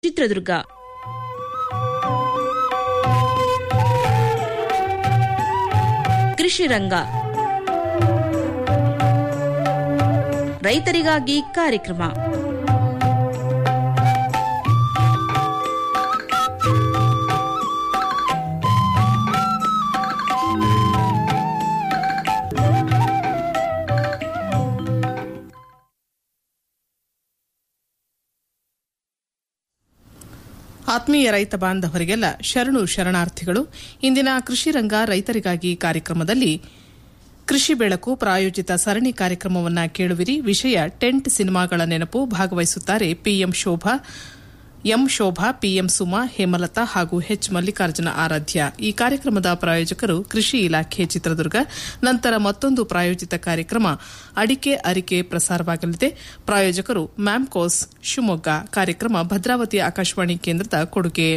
ಚಿತ್ರದುರ್ಗ ಕೃಷಿ ರಂಗ ರೈತರಿಗಾಗಿ ಕಾರ್ಯಕ್ರಮ ಆತ್ಮೀಯ ರೈತ ಬಾಂಧವರಿಗೆಲ್ಲ ಶರಣು ಶರಣಾರ್ಥಿಗಳು ಇಂದಿನ ಕೃಷಿ ರಂಗ ರೈತರಿಗಾಗಿ ಕಾರ್ಯಕ್ರಮದಲ್ಲಿ ಕೃಷಿ ಬೆಳಕು ಪ್ರಾಯೋಜಿತ ಸರಣಿ ಕಾರ್ಯಕ್ರಮವನ್ನ ಕೇಳುವಿರಿ ವಿಷಯ ಟೆಂಟ್ ಸಿನಿಮಾಗಳ ನೆನಪು ಭಾಗವಹಿಸುತ್ತಾರೆ PM Shobha M Shobha PM Suma Hemalatha ಹಾಗೂ ಎಚ್ ಮಲ್ಲಿಕಾರ್ಜುನ ಆರಾಧ್ಯ ಈ ಕಾರ್ಯಕ್ರಮದ ಪ್ರಾಯೋಜಕರು ಕೃಷಿ ಇಲಾಖೆ ಚಿತ್ರದುರ್ಗ ನಂತರ ಮತ್ತೊಂದು ಪ್ರಾಯೋಜಿತ ಕಾರ್ಯಕ್ರಮ ಅಡಿಕೆ ಅರಿಕೆ ಪ್ರಸಾರವಾಗಲಿದೆ ಪ್ರಾಯೋಜಕರು ಮ್ಯಾಮ್ಕೋಸ್ ಶಿವಮೊಗ್ಗ ಕಾರ್ಯಕ್ರಮ ಭದ್ರಾವತಿ ಆಕಾಶವಾಣಿ ಕೇಂದ್ರದ ಕೊಡುಗೆ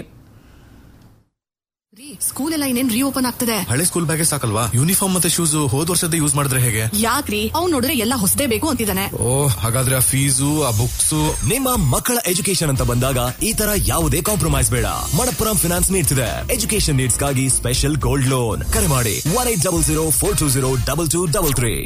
ರೀ ಸ್ಕೂಲ್ ಎಲ್ಲ ಇನ್ನೇನ್ ರೀಓಪನ್ ಆಗ್ತದೆ ಹಳೆ ಸ್ಕೂಲ್ ಬ್ಯಾಗೇ ಸಾಕಲ್ವಾ ಯೂನಿಫಾರ್ಮ್ ಮತ್ತೆ ಶೂಸ್ ಹೋದ್ ವರ್ಷದ ಯೂಸ್ ಮಾಡಿದ್ರೆ ಹೇಗೆ ಯಾಕ್ರಿ ಅವ್ನ್ ನೋಡಿದ್ರೆ ಎಲ್ಲ ಹೊಸದೇ ಬೇಕು ಅಂತಿದ್ದಾನೆ ಓ ಹಾಗಾದ್ರೆ ಆ ಫೀಸು ಆ ಬುಕ್ಸ್ ನಿಮ್ಮ ಮಕ್ಕಳ ಎಜುಕೇಶನ್ ಅಂತ ಬಂದಾಗ ಈ ತರ ಯಾವುದೇ ಕಾಂಪ್ರಮೈಸ್ ಬೇಡ ಮಣಪ್ಪುರಂ ಫಿನಾನ್ಸ್ ನೀಡ್ಸ್ ಇದೆ ಎಜುಕೇಶನ್ ನೀಡ್ಸ್ ಗಾಗಿ ಸ್ಪೆಷಲ್ ಗೋಲ್ಡ್ ಲೋನ್ ಕರೆ ಮಾಡಿ one eight double zero four two zero double two double three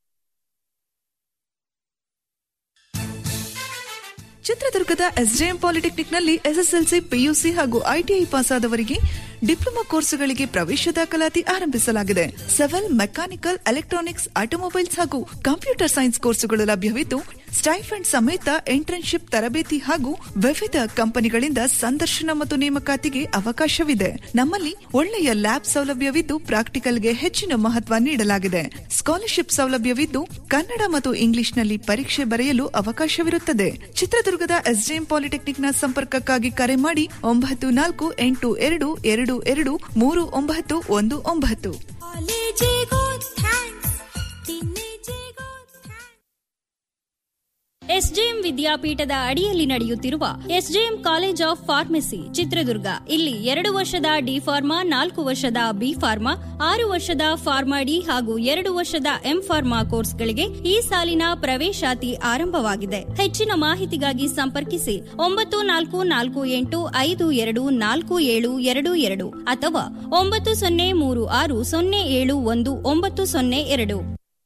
ಚಿತ್ರದುರ್ಗದ ಎಸ್ಜೆಎಂ ಪಾಲಿಟೆಕ್ನಿಕ್ನಲ್ಲಿ ಎಸ್ಎಸ್ಎಲ್ಸಿ ಪಿಯುಸಿ ಹಾಗೂ ಐಟಿಐ ಪಾಸಾದವರಿಗೆ ಡಿಪ್ಲೊಮಾ ಕೋರ್ಸುಗಳಿಗೆ ಪ್ರವೇಶ ದಾಖಲಾತಿ ಆರಂಭಿಸಲಾಗಿದೆ ಸೆವೆಲ್ ಮೆಕ್ಯಾನಿಕಲ್ ಎಲೆಕ್ಟ್ರಾನಿಕ್ಸ್ ಆಟೋಮೊಬೈಲ್ಸ್ ಹಾಗೂ ಕಂಪ್ಯೂಟರ್ ಸೈನ್ಸ್ ಕೋರ್ಸುಗಳು ಲಭ್ಯವಿದ್ದು ಸ್ಟೈಫಂಡ್ ಸಮೇತ ಇಂಟರ್ನ್ಶಿಪ್ ತರಬೇತಿ ಹಾಗೂ ವಿವಿಧ ಕಂಪನಿಗಳಿಂದ ಸಂದರ್ಶನ ಮತ್ತು ನೇಮಕಾತಿಗೆ ಅವಕಾಶವಿದೆ ನಮ್ಮಲ್ಲಿ ಒಳ್ಳೆಯ ಲ್ಯಾಬ್ ಸೌಲಭ್ಯವಿದ್ದು ಪ್ರಾಕ್ಟಿಕಲ್ಗೆ ಹೆಚ್ಚಿನ ಮಹತ್ವ ನೀಡಲಾಗಿದೆ ಸ್ಕಾಲರ್ಶಿಪ್ ಸೌಲಭ್ಯವಿದ್ದು ಕನ್ನಡ ಮತ್ತು ಇಂಗ್ಲಿಷ್ನಲ್ಲಿ ಪರೀಕ್ಷೆ ಬರೆಯಲು ಅವಕಾಶವಿರುತ್ತದೆ ಚಿತ್ರದುರ್ಗದ ಎಸ್ಡಿಎಂ ಪಾಲಿಟೆಕ್ನಿಕ್ನ ಸಂಪರ್ಕಕ್ಕಾಗಿ ಕರೆ ಮಾಡಿ ಒಂಬತ್ತು ನಾಲ್ಕು ಎಂಟು ಎರಡು ಎರಡು ಎರಡು ಮೂರು ಒಂಬತ್ತು ಒಂದು ಒಂಬತ್ತು ಕಾಲೇಜಿಗೂ ಥ್ಯಾಂಕ್ಸ್ ತಿನ್ನಿಜಿಗೂ ಥ್ಯಾಂಕ್ಸ್ ಎಸ್ಜೆಎಂ ವಿದ್ಯಾಪೀಠದ ಅಡಿಯಲ್ಲಿ ನಡೆಯುತ್ತಿರುವ SJM college of pharmacy Chitradurga ಇಲ್ಲಿ ಎರಡು ವರ್ಷದ ಡಿ ಫಾರ್ಮಾ ನಾಲ್ಕು ವರ್ಷದ ಬಿ ಫಾರ್ಮಾ ಆರು ವರ್ಷದ ಫಾರ್ಮಾ ಡಿ ಹಾಗೂ ಎರಡು ವರ್ಷದ ಎಂ ಫಾರ್ಮಾ ಕೋರ್ಸ್ಗಳಿಗೆ ಈ ಸಾಲಿನ ಪ್ರವೇಶಾತಿ ಆರಂಭವಾಗಿದೆ ಹೆಚ್ಚಿನ ಮಾಹಿತಿಗಾಗಿ ಸಂಪರ್ಕಿಸಿ ಒಂಬತ್ತು ನಾಲ್ಕು ನಾಲ್ಕು ಎಂಟು ಐದು ಎರಡು ನಾಲ್ಕು ಏಳು ಎರಡು ಎರಡು ಅಥವಾ ಒಂಬತ್ತು ಸೊನ್ನೆ ಮೂರು ಆರು ಸೊನ್ನೆ ಏಳು ಒಂದು ಒಂಬತ್ತು ಸೊನ್ನೆ ಎರಡು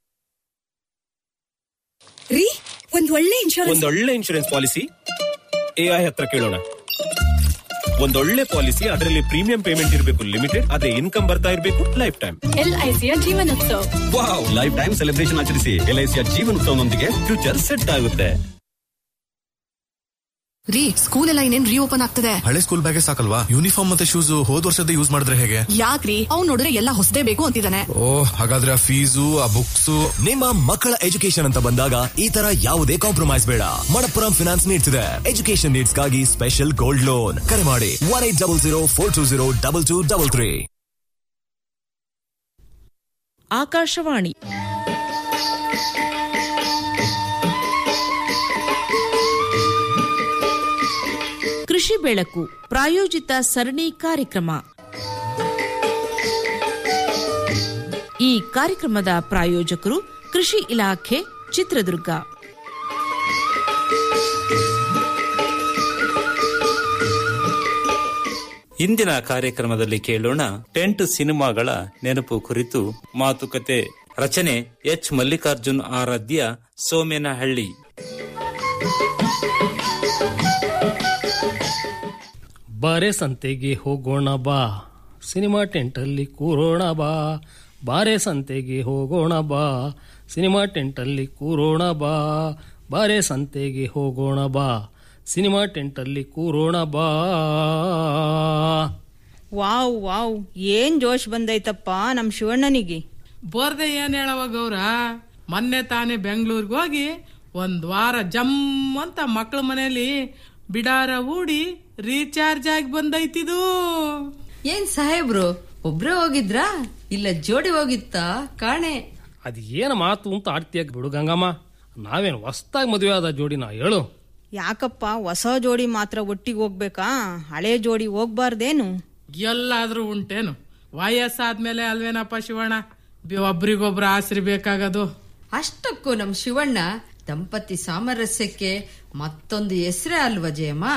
ರೀ ಒಂದ್ ಒಳ್ಳೆ ಇನ್ಶೂರೆನ್ಸ್ ಒಂದೊಳ್ಳೆ ಇನ್ಶೂರೆನ್ಸ್ ಪಾಲಿಸಿ ಎಐ ಹತ್ರ ಕೇಳೋಣ ಒಂದೊಳ್ಳೆ ಪಾಲಿಸಿ ಅದರಲ್ಲಿ ಪ್ರೀಮಿಯಂ ಪೇಮೆಂಟ್ ಇರಬೇಕು ಲಿಮಿಟೆಡ್ ಅದೇ ಇನ್ಕಮ್ ಬರ್ತಾ ಇರಬೇಕು ಲೈಫ್ ಟೈಮ್ ಎಲ್ಐಸಿಯ ಜೀವನೋತ್ಸವ ವಾವ್ ಲೈಫ್ ಟೈಮ್ ಸೆಲೆಬ್ರೇಷನ್ ಆಚರಿಸಿ ಎಲ್ಐಸಿಯ ಜೀವನೋತ್ಸವನೊಂದಿಗೆ ಫ್ಯೂಚರ್ ಸೆಟ್ ಆಗುತ್ತೆ ರೀ ಸ್ಕೂಲ್ ಎಲ್ಲ ಇನ್ನೇನ್ ರೀಓಪನ್ ಆಗ್ತದೆ ಹಳೆ ಸ್ಕೂಲ್ ಬ್ಯಾಗೇ ಸಾಕಲ್ವಾ ಯೂನಿಫಾರ್ಮ್ ಮತ್ತೆ ಶೂಸ್ ಹೋದ್ ವರ್ಷದ ಯೂಸ್ ಮಾಡಿದ್ರೆ ಹೇಗೆ ಯಾಕ್ರಿ ಅವ್ನ್ ನೋಡಿದ್ರೆ ಎಲ್ಲ ಹೊಸದೇ ಬೇಕು ಅಂತಿದ್ದಾನೆ ಓ ಹಾಗಾದ್ರೆ ಆ ಫೀಸು ಆ ಬುಕ್ಸ್ ನಿಮ್ಮ ಮಕ್ಕಳ ಎಜುಕೇಶನ್ ಅಂತ ಬಂದಾಗ ಈ ತರ ಯಾವುದೇ ಕಾಂಪ್ರಮೈಸ್ ಬೇಡ ಮಣಪ್ಪುರಂ ಫಿನಾನ್ಸ್ ನೀಡ್ಸ್ ಇದೆ ಎಜುಕೇಶನ್ ನೀಡ್ಸ್ ಗಾಗಿ ಸ್ಪೆಷಲ್ ಗೋಲ್ಡ್ ಲೋನ್ ಕರೆ ಮಾಡಿ one eight double zero four two zero double two double three Akashvani ಕೃಷಿ ಬೆಳಕು ಪ್ರಾಯೋಜಿತ ಸರಣಿ ಕಾರ್ಯಕ್ರಮ ಈ ಕಾರ್ಯಕ್ರಮದ ಪ್ರಾಯೋಜಕರು ಕೃಷಿ ಇಲಾಖೆ ಚಿತ್ರದುರ್ಗ ಇಂದಿನ ಕಾರ್ಯಕ್ರಮದಲ್ಲಿ ಕೇಳೋಣ ಟೆಂಟ್ ಸಿನಿಮಾಗಳ ನೆನಪು ಕುರಿತು ಮಾತುಕತೆ ರಚನೆ ಎಚ್ ಮಲ್ಲಿಕಾರ್ಜುನ್ ಆರಾಧ್ಯ ಸೋಮೇನಹಳ್ಳಿ ಬಾರೆ ಸಂತೆಗೆ ಹೋಗೋಣ ಬಾ ಸಿನಿಮಾ ಟೆಂಟಲ್ಲಿ ಕೂರೋಣ ಬಾ ಬಾರೆ ಸಂತೆಗೆ ಹೋಗೋಣ ಬಾ ಸಿನಿಮಾ ಟೆಂಟಲ್ಲಿ ಕೂರೋಣ ಬಾ ಬಾರೆ ಸಂತೆಗೆ ಹೋಗೋಣ ಬಾ ಸಿನಿಮಾ ಟೆಂಟಲ್ಲಿ ಕೂರೋಣ ಬಾ ವಾವ್ ವಾವ್ ಏನ್ ಜೋಶ್ ಬಂದೈತಪ್ಪ ನಮ್ ಶಿವಣ್ಣನಿಗೆ ಬರ್ದೆ ಏನ್ ಹೇಳವ ಗೌರ ಮೊನ್ನೆ ತಾನೇ ಬೆಂಗಳೂರಿಗೆ ಹೋಗಿ ಒಂದ್ ವಾರ ಜಮ್ ಅಂತ ಮಕ್ಳ ಮನೇಲಿ ಬಿಡಾರ ಹೂಡಿ ರೀಚಾರ್ಜ್ ಆಗಿ ಬಂದೈತಿದು ಏನ್ ಸಾಹೇಬ್ರು ಒಬ್ರೇ ಹೋಗಿದ್ರಾ ಇಲ್ಲ ಜೋಡಿ ಹೋಗಿತ್ತಾ ಕಾಣೆ ಅದು ಏನು ಮಾತು ಅಂತ ಆಡ್ತೀಯಾಗ ಬಿಡು ಗಂಗಮ್ಮ ನಾವೇನು ಹೊಸ್ದಾಗಿ ಮದುವೆ ಆದ ಜೋಡಿನ ಹೇಳು ಯಾಕಪ್ಪ ಹೊಸ ಜೋಡಿ ಮಾತ್ರ ಒಟ್ಟಿಗೆ ಹೋಗ್ಬೇಕಾ ಹಳೆ ಜೋಡಿ ಹೋಗ್ಬಾರ್ದೇನು ಎಲ್ಲಾದ್ರೂ ಉಂಟೇನು ವಯಸ್ಸಾದ್ಮೇಲೆ ಅಲ್ವೇನಪ್ಪ ಶಿವಣ್ಣ ಬಿ- ಒಬ್ರಿಗೊಬ್ರು ಆಸರಿ ಬೇಕಾಗದು ಅಷ್ಟಕ್ಕೂ ನಮ್ ಶಿವಣ್ಣ ದಂಪತಿ ಸಾಮರಸ್ಯಕ್ಕೆ ಮತ್ತೊಂದು ಹೆಸರೇ ಅಲ್ವಾ ಜಯಮ್ಮ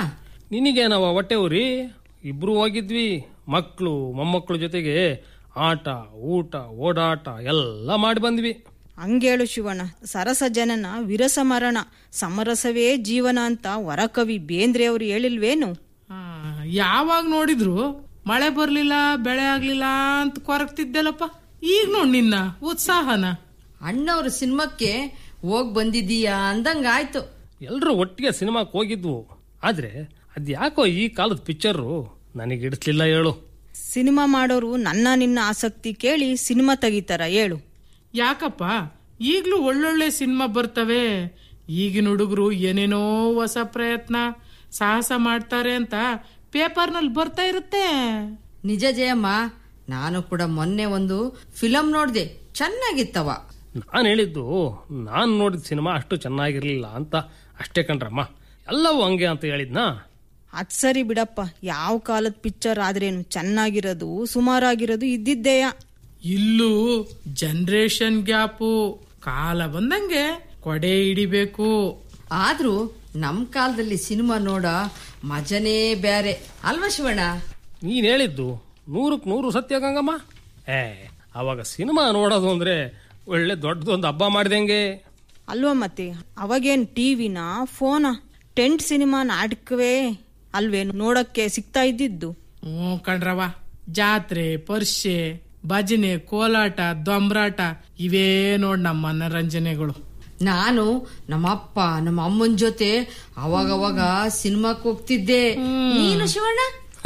ನಿನಗೇನವ ಹೊಟ್ಟೆ ಉರಿ ಇಬ್ರು ಹೋಗಿದ್ವಿ ಮಕ್ಕಳು ಮೊಮ್ಮಕ್ಕಳು ಜೊತೆಗೆ ಆಟ ಊಟ ಓಡಾಟ ಎಲ್ಲ ಮಾಡಿ ಬಂದ್ವಿ ಹಂಗೇಳು ಶಿವಣ್ಣ ಸರಸ ಜನನ ವಿರಸ ಮರಣ ಸಮರಸವೇ ಜೀವನ ಅಂತ ವರಕವಿ ಬೇಂದ್ರೆ ಅವರು ಹೇಳಿಲ್ವೇನು ಯಾವಾಗ ನೋಡಿದ್ರು ಮಳೆ ಬರ್ಲಿಲ್ಲ ಬೆಳೆ ಆಗ್ಲಿಲ್ಲ ಅಂತ ಕೊರಗ್ತಿದ್ದೆಲ್ಲಪ್ಪ ಈಗ ನೋಡ್ ನಿನ್ನ ಉತ್ಸಾಹನ ಅಣ್ಣವ್ರ ಸಿನಿಮಾಕ್ಕೆ ಹೋಗ್ ಬಂದಿದ್ದೀಯಾ ಅಂದಂಗಾಯ್ತು ಎಲ್ಲರೂ ಒಟ್ಟಿಗೆ ಸಿನಿಮಾಕ್ಕೆ ಹೋಗಿದ್ವು ಆದ್ರೆ ಅದ್ಯಾಕೋ ಈ ಕಾಲದ ಪಿಕ್ಚರು ನನಗೆ ಇಡಿಸ್ಲಿಲ್ಲ ಹೇಳು ಸಿನಿಮಾ ಮಾಡೋರು ನನ್ನ ನಿನ್ನ ಆಸಕ್ತಿ ಕೇಳಿ ಸಿನಿಮಾ ತೆಗಿತಾರ ಹೇಳು ಯಾಕಪ್ಪ ಈಗ್ಲೂ ಒಳ್ಳೊಳ್ಳೆ ಸಿನಿಮಾ ಬರ್ತವೆ ಈಗಿನ ಹುಡುಗರು ಏನೇನೋ ಹೊಸ ಪ್ರಯತ್ನ ಸಾಹಸ ಮಾಡ್ತಾರೆ ಅಂತ ಪೇಪರ್ನಲ್ಲಿ ಬರ್ತಾ ಇರುತ್ತೆ ನಿಜ ಜಯಮ್ಮ ನಾನು ಕೂಡ ಮೊನ್ನೆ ಒಂದು ಫಿಲಂ ನೋಡ್ದೆ ಚೆನ್ನಾಗಿತ್ತವ ನಾನು ಹೇಳಿದ್ದು ನಾನು ನೋಡಿದ ಸಿನಿಮಾ ಅಷ್ಟು ಚೆನ್ನಾಗಿರ್ಲಿಲ್ಲ ಅಂತ ಅಷ್ಟೇ ಕಣ್ರಮ್ಮ ಎಲ್ಲವೂ ಹಂಗೆ ಅಂತ ಹೇಳಿದ್ನಾ ಅದ್ ಸರಿ ಬಿಡಪ್ಪ ಯಾವ ಕಾಲದ ಪಿಕ್ಚರ್ ಆದ್ರೇನು ಚೆನ್ನಾಗಿರೋದು ಸುಮಾರಾಗಿರೋದು ಇದ್ದಿದ್ದೇಯ ಇಲ್ಲೂ ಜನರೇಷನ್ ಗ್ಯಾಪು ಕಾಲ ಬಂದಂಗೆ ಕೊಡೆ ಹಿಡಿಬೇಕು ಆದ್ರೂ ನಮ್ ಕಾಲದಲ್ಲಿ ಸಿನಿಮಾ ನೋಡ ಮಜನೇ ಬ್ಯಾರೆ ಅಲ್ವಾ ಶಿವಣ್ಣ ನೀನ್ ಹೇಳಿದ್ದು ನೂರಕ್ಕೆ ನೂರು ಸತ್ಯ ಗಂಗಮ್ಮ ಏ ಅವಾಗ ಸಿನಿಮಾ ನೋಡೋದು ಅಂದ್ರೆ ಒಳ್ಳೆ ದೊಡ್ಡದೊಂದು ಹಬ್ಬ ಮಾಡಿದಂಗೆ ಅಲ್ವಾ ಮತ್ತೆ ಅವಾಗೇನ್ ಟಿವಿನ ಫೋನ ಟೆಂಟ್ ಸಿನಿಮಾ ನಾಟಕವೇ ಅಲ್ವೇನು ನೋಡಕ್ಕೆ ಸಿಗ್ತಾ ಇದ್ದಿದ್ದು ಹ್ಞೂ ಕಣ್ರವ ಜಾತ್ರೆ ಪರ್ಷೆ ಭಜನೆ ಕೋಲಾಟ ದೊಂಬ್ರಾಟ ಇವೇ ನೋಡ್ ನಮ್ಮ ಮನರಂಜನೆಗಳು ನಾನು ನಮ್ಮಪ್ಪ ನಮ್ಮ ಅಮ್ಮನ ಜೊತೆ ಅವಾಗವಾಗ ಸಿನಿಮಾಕ್ ಹೋಗ್ತಿದ್ದೆ ನೀನು ಶಿವಣ್ಣ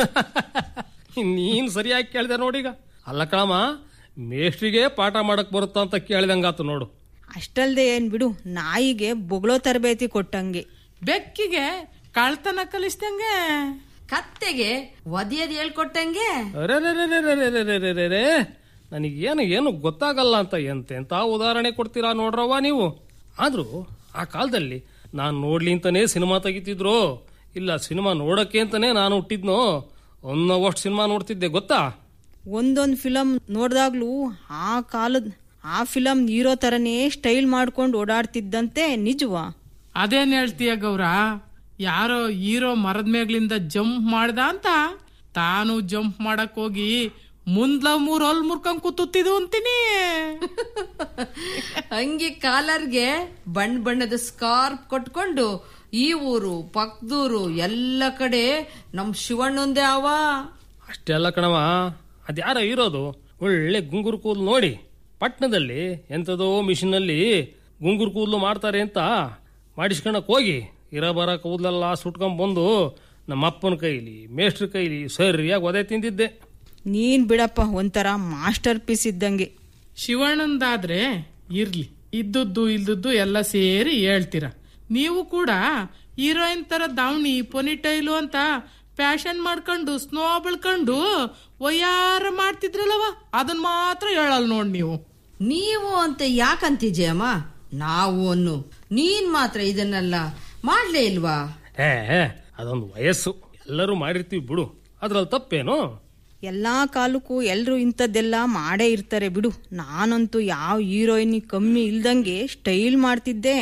ನೀನ್ ಸರಿಯಾಗಿ ಕೇಳಿದೆ ನೋಡೀಗ ಅಲ್ಲ ಕಣಮ್ಮ ಮೇಷ್ಟ್ರಿಗೆ ಪಾಠ ಮಾಡಕ್ ಬರುತ್ತಾ ಅಂತ ಕೇಳಿದಂಗಾತು ನೋಡು ಅಷ್ಟಲ್ದೆ ಏನ್ ಬಿಡು ನಾಯಿಗೆ ಬೊಗಳೋ ತರಬೇತಿ ಕೊಟ್ಟಂಗೆ ಬೆಕ್ಕಿಗೆ ಕಳ್ತನ ಕಲಿಸ್ದಂಗೆ ಕತ್ತೆಗೆ ಒದಿಯದ್ ಹೇಳ್ಕೊಟ್ಟಂಗೆ ಅರೆರೆರೆರೆರೆರೆರೆರೆರೆ ನನಗೇನು ಏನು ಗೊತ್ತಾಗಲ್ಲ ಅಂತ ಎಂತೆಂತ ಉದಾಹರಣೆ ಕೊಡ್ತೀರಾ ನೋಡ್ರವ್ವ ನೀವು ಆದ್ರೂ ಆ ಕಾಲದಲ್ಲಿ ನಾನು ನೋಡ್ಲಿ ಅಂತಾನೆ ಸಿನಿಮಾ ತೆಗಿತಿದ್ರು ಇಲ್ಲ ಸಿನಿಮಾ ನೋಡಕ್ಕೆ ಅಂತಾನೆ ನಾನು ಹುಟ್ಟಿದ್ನೋ ಒಂದವಷ್ಟು ಸಿನಿಮಾ ನೋಡ್ತಿದ್ದೆ ಗೊತ್ತಾ ಒಂದೊಂದ್ ಫಿಲಂ ನೋಡ್ದಾಗ್ಲೂ ಆ ಕಾಲದ ಆ ಫಿಲಂ ಹೀರೋ ತರನೇ ಸ್ಟೈಲ್ ಮಾಡ್ಕೊಂಡು ಓಡಾಡ್ತಿದ್ದಂತೆ ನಿಜವಾ ಅದೇನ್ ಹೇಳ್ತೀಯ ಗೌರ ಯಾರೋ ಹೀರೋ ಮರದ ಮೇಗ್ಲಿಂದ ಜಂಪ್ ಮಾಡ್ದ ಅಂತ ತಾನು ಜಂಪ್ ಮಾಡಕ್ ಹೋಗಿ ಮುಂದ್ಲ ಮೂರ್ ಹೊಲ್ ಮುರ್ಕೊಂಡ್ ಕೂತುತ್ತಿದ್ದು ಅಂತೀನಿ ಹಂಗೆ ಕಾಲರ್ಗೆ ಬಣ್ಣ ಬಣ್ಣದ ಸ್ಕಾರ್ಪ್ ಕೊಟ್ಕೊಂಡು ಈ ಊರು ಪಕ್ದೂರು ಎಲ್ಲ ಕಡೆ ನಮ್ ಶಿವಣ್ಣಂದೇ ಅವ ಅಷ್ಟೆಲ್ಲ ಕಣವ ಅದ್ಯಾರ ಇರೋದು ಒಳ್ಳೆ ಗುಂಗುರು ಕೂದಲು ನೋಡಿ ಪಟ್ಟಣದಲ್ಲಿ ಎಂಥದೋ ಮಿಷಿನಲ್ಲಿ ಗುಂಗುರು ಕೂದಲು ಮಾಡ್ತಾರೆ ಅಂತ ಮಾಡಿಸ್ಕೊಳಕ್ ಹೋಗಿ ಇರ ಬರ ಕೂದಲೆಲ್ಲ ಸುಟ್ಕೊಂಡ್ ಬಂದು ನಮ್ಮ ಅಪ್ಪನ ಕೈಲಿ ಮೇಷ್ಟ್ರ ಕೈಲಿ ಸರಿಯಾಗಿ ಒದೆ ತಿಂದಿದ್ದೆ ನೀನ್ ಬಿಡಪ್ಪ ಒಂಥರ ಮಾಸ್ಟರ್ ಪೀಸ್ ಇದ್ದಂಗೆ ಶಿವಣ್ಣಂದಾದ್ರೆ ಇರ್ಲಿ ಇದ್ದದ್ದು ಇಲ್ದದ್ದು ಎಲ್ಲ ಸೇರಿ ಹೇಳ್ತೀರ ನೀವು ಕೂಡ ಹೀರೋಯಿನ್ ತರ ದಾವಣಿ ಪೊನಿಟೈಲು ಅಂತ ಫ್ಯಾಷನ್ ಮಾಡ್ಕೊಂಡು ಸ್ನೋ ಬೆಳ್ಕೊಂಡು ಒಯ್ಯಾರ ಮಾಡ್ತಿದ್ರಲ್ಲವ ಅದನ್ನ ಮಾತ್ರ ಹೇಳಲ್ ನೋಡ್ ನೀವು ನೀವು ಅಂತ ಯಾಕಂತಿದ್ಯಮ್ಮ ನಾವು ಅನ್ನು ನೀನ್ ಮಾತ್ರ ಇದನ್ನೆಲ್ಲ ಮಾಡ್ಲೇ ಇಲ್ವಾ ಏ ಅದೊಂದು ವಯಸ್ಸು ಎಲ್ಲರೂ ಮಾಡಿರ್ತೀವಿ ಬಿಡು ಅದ್ರಲ್ಲಿ ತಪ್ಪೇನು ಎಲ್ಲಾ ಕಾಲಕ್ಕೂ ಎಲ್ರು ಇಂಥದ್ದೆಲ್ಲ ಮಾಡೇ ಇರ್ತಾರೆ ಬಿಡು ನಾನಂತೂ ಯಾವ ಹೀರೋಯಿನ್ ಕಮ್ಮಿ ಇಲ್ದಂಗೆ ಸ್ಟೈಲ್ ಮಾಡ್ತಿದ್ದೆ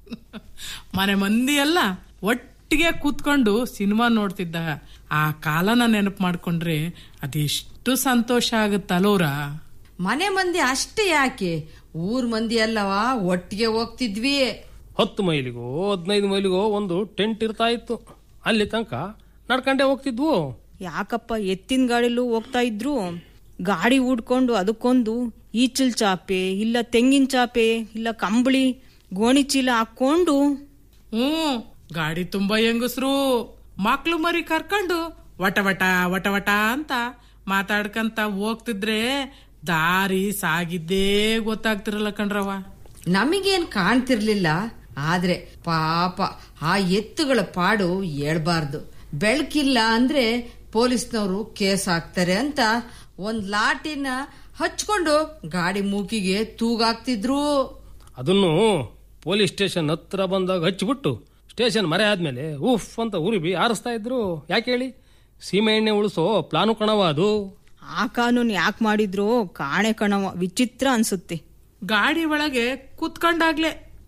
ಮನೆ ಮಂದಿ ಎಲ್ಲ ಒಟ್ಟಿಗೆ ಕೂತ್ಕೊಂಡು ಸಿನಿಮಾ ನೋಡ್ತಿದ್ದ ಆ ಕಾಲನ ನೆನಪು ಮಾಡ್ಕೊಂಡ್ರೆ ಅದೆಷ್ಟು ಸಂತೋಷ ಆಗುತ್ತಲ್ಲೋರ ಮನೆ ಮಂದಿ ಅಷ್ಟೇ ಯಾಕೆ ಊರ್ ಮಂದಿ ಅಲ್ಲವಾ ಒಟ್ಟಿಗೆ ಹೋಗ್ತಿದ್ವಿ ಹತ್ತು ಮೈಲಿಗೋ ಹದಿನೈದು ಮೈಲಿಗೋ ಒಂದು ಟೆಂಟ್ ಇರ್ತಾ ಇತ್ತು ಅಲ್ಲಿ ತನಕ ನಡ್ಕೊಂಡೇ ಹೋಗ್ತಿದ್ವು ಯಾಕಪ್ಪ ಎತ್ತಿನ ಗಾಡಿಲೂ ಹೋಗ್ತಾ ಇದ್ರು ಗಾಡಿ ಹೂಡ್ಕೊಂಡು ಅದಕ್ಕೊಂದು ಈಚಲ್ ಚಾಪೆ ಇಲ್ಲ ತೆಂಗಿನ ಚಾಪೆ ಇಲ್ಲ ಕಂಬಳಿ ಗೋಣಿ ಚೀಲ ಹಾಕೊಂಡು ಹ್ಮ್ ಗಾಡಿ ತುಂಬಾ ಹೆಂಗಸ್ರು ಮಕ್ಳು ಮರಿ ಕರ್ಕೊಂಡು ವಟ ವಟ ವಟ ವಟ ಅಂತ ಮಾತಾಡ್ಕಂತ ಹೋಗ್ತಿದ್ರೆ ದಾರಿ ಸಾಗಿದ್ದೇ ಗೊತ್ತಾಗ್ತಿರಲ್ಲ ಕಣ್ರವ ನಮಗೇನ್ ಕಾಣ್ತಿರ್ಲಿಲ್ಲ ಆದ್ರೆ ಪಾಪ ಆ ಎತ್ತುಗಳ ಪಾಡು ಹೇಳ್ಬಾರ್ದು ಬೆಳಕಿಲ್ಲ ಅಂದ್ರೆ ಪೊಲೀಸ್ನವರು ಕೇಸ್ ಹಾಕ್ತಾರೆ ಅಂತ ಒಂದ್ ಲಾಟಿನ ಹಚ್ಕೊಂಡು ಗಾಡಿ ಮೂಕಿಗೆ ತೂಗಾಕ್ತಿದ್ರು ಅದನ್ನು ಪೊಲೀಸ್ ಸ್ಟೇಷನ್ ಹತ್ರ ಬಂದಾಗ ಹಚ್ಚಿಬಿಟ್ಟು ಸ್ಟೇಷನ್ ಮರೆ ಆದ್ಮೇಲೆ ಉಫ್ ಅಂತ ಉರಿಬಿ ಆರಿಸ್ತಾ ಇದ್ರು ಯಾಕೆ ಹೇಳಿ ಸೀಮೆ ಎಣ್ಣೆ ಉಳಿಸೋ ಪ್ಲಾನು ಕಣವ ಅದು ಆ ಕಾನೂನು ಯಾಕೆ ಮಾಡಿದ್ರು ಕಾಣೆ ಕಣವ ವಿಚಿತ್ರ ಅನ್ಸುತ್ತೆ ಗಾಡಿ ಒಳಗೆ ಕುತ್ಕೊಂಡಾಗ್ಲೆ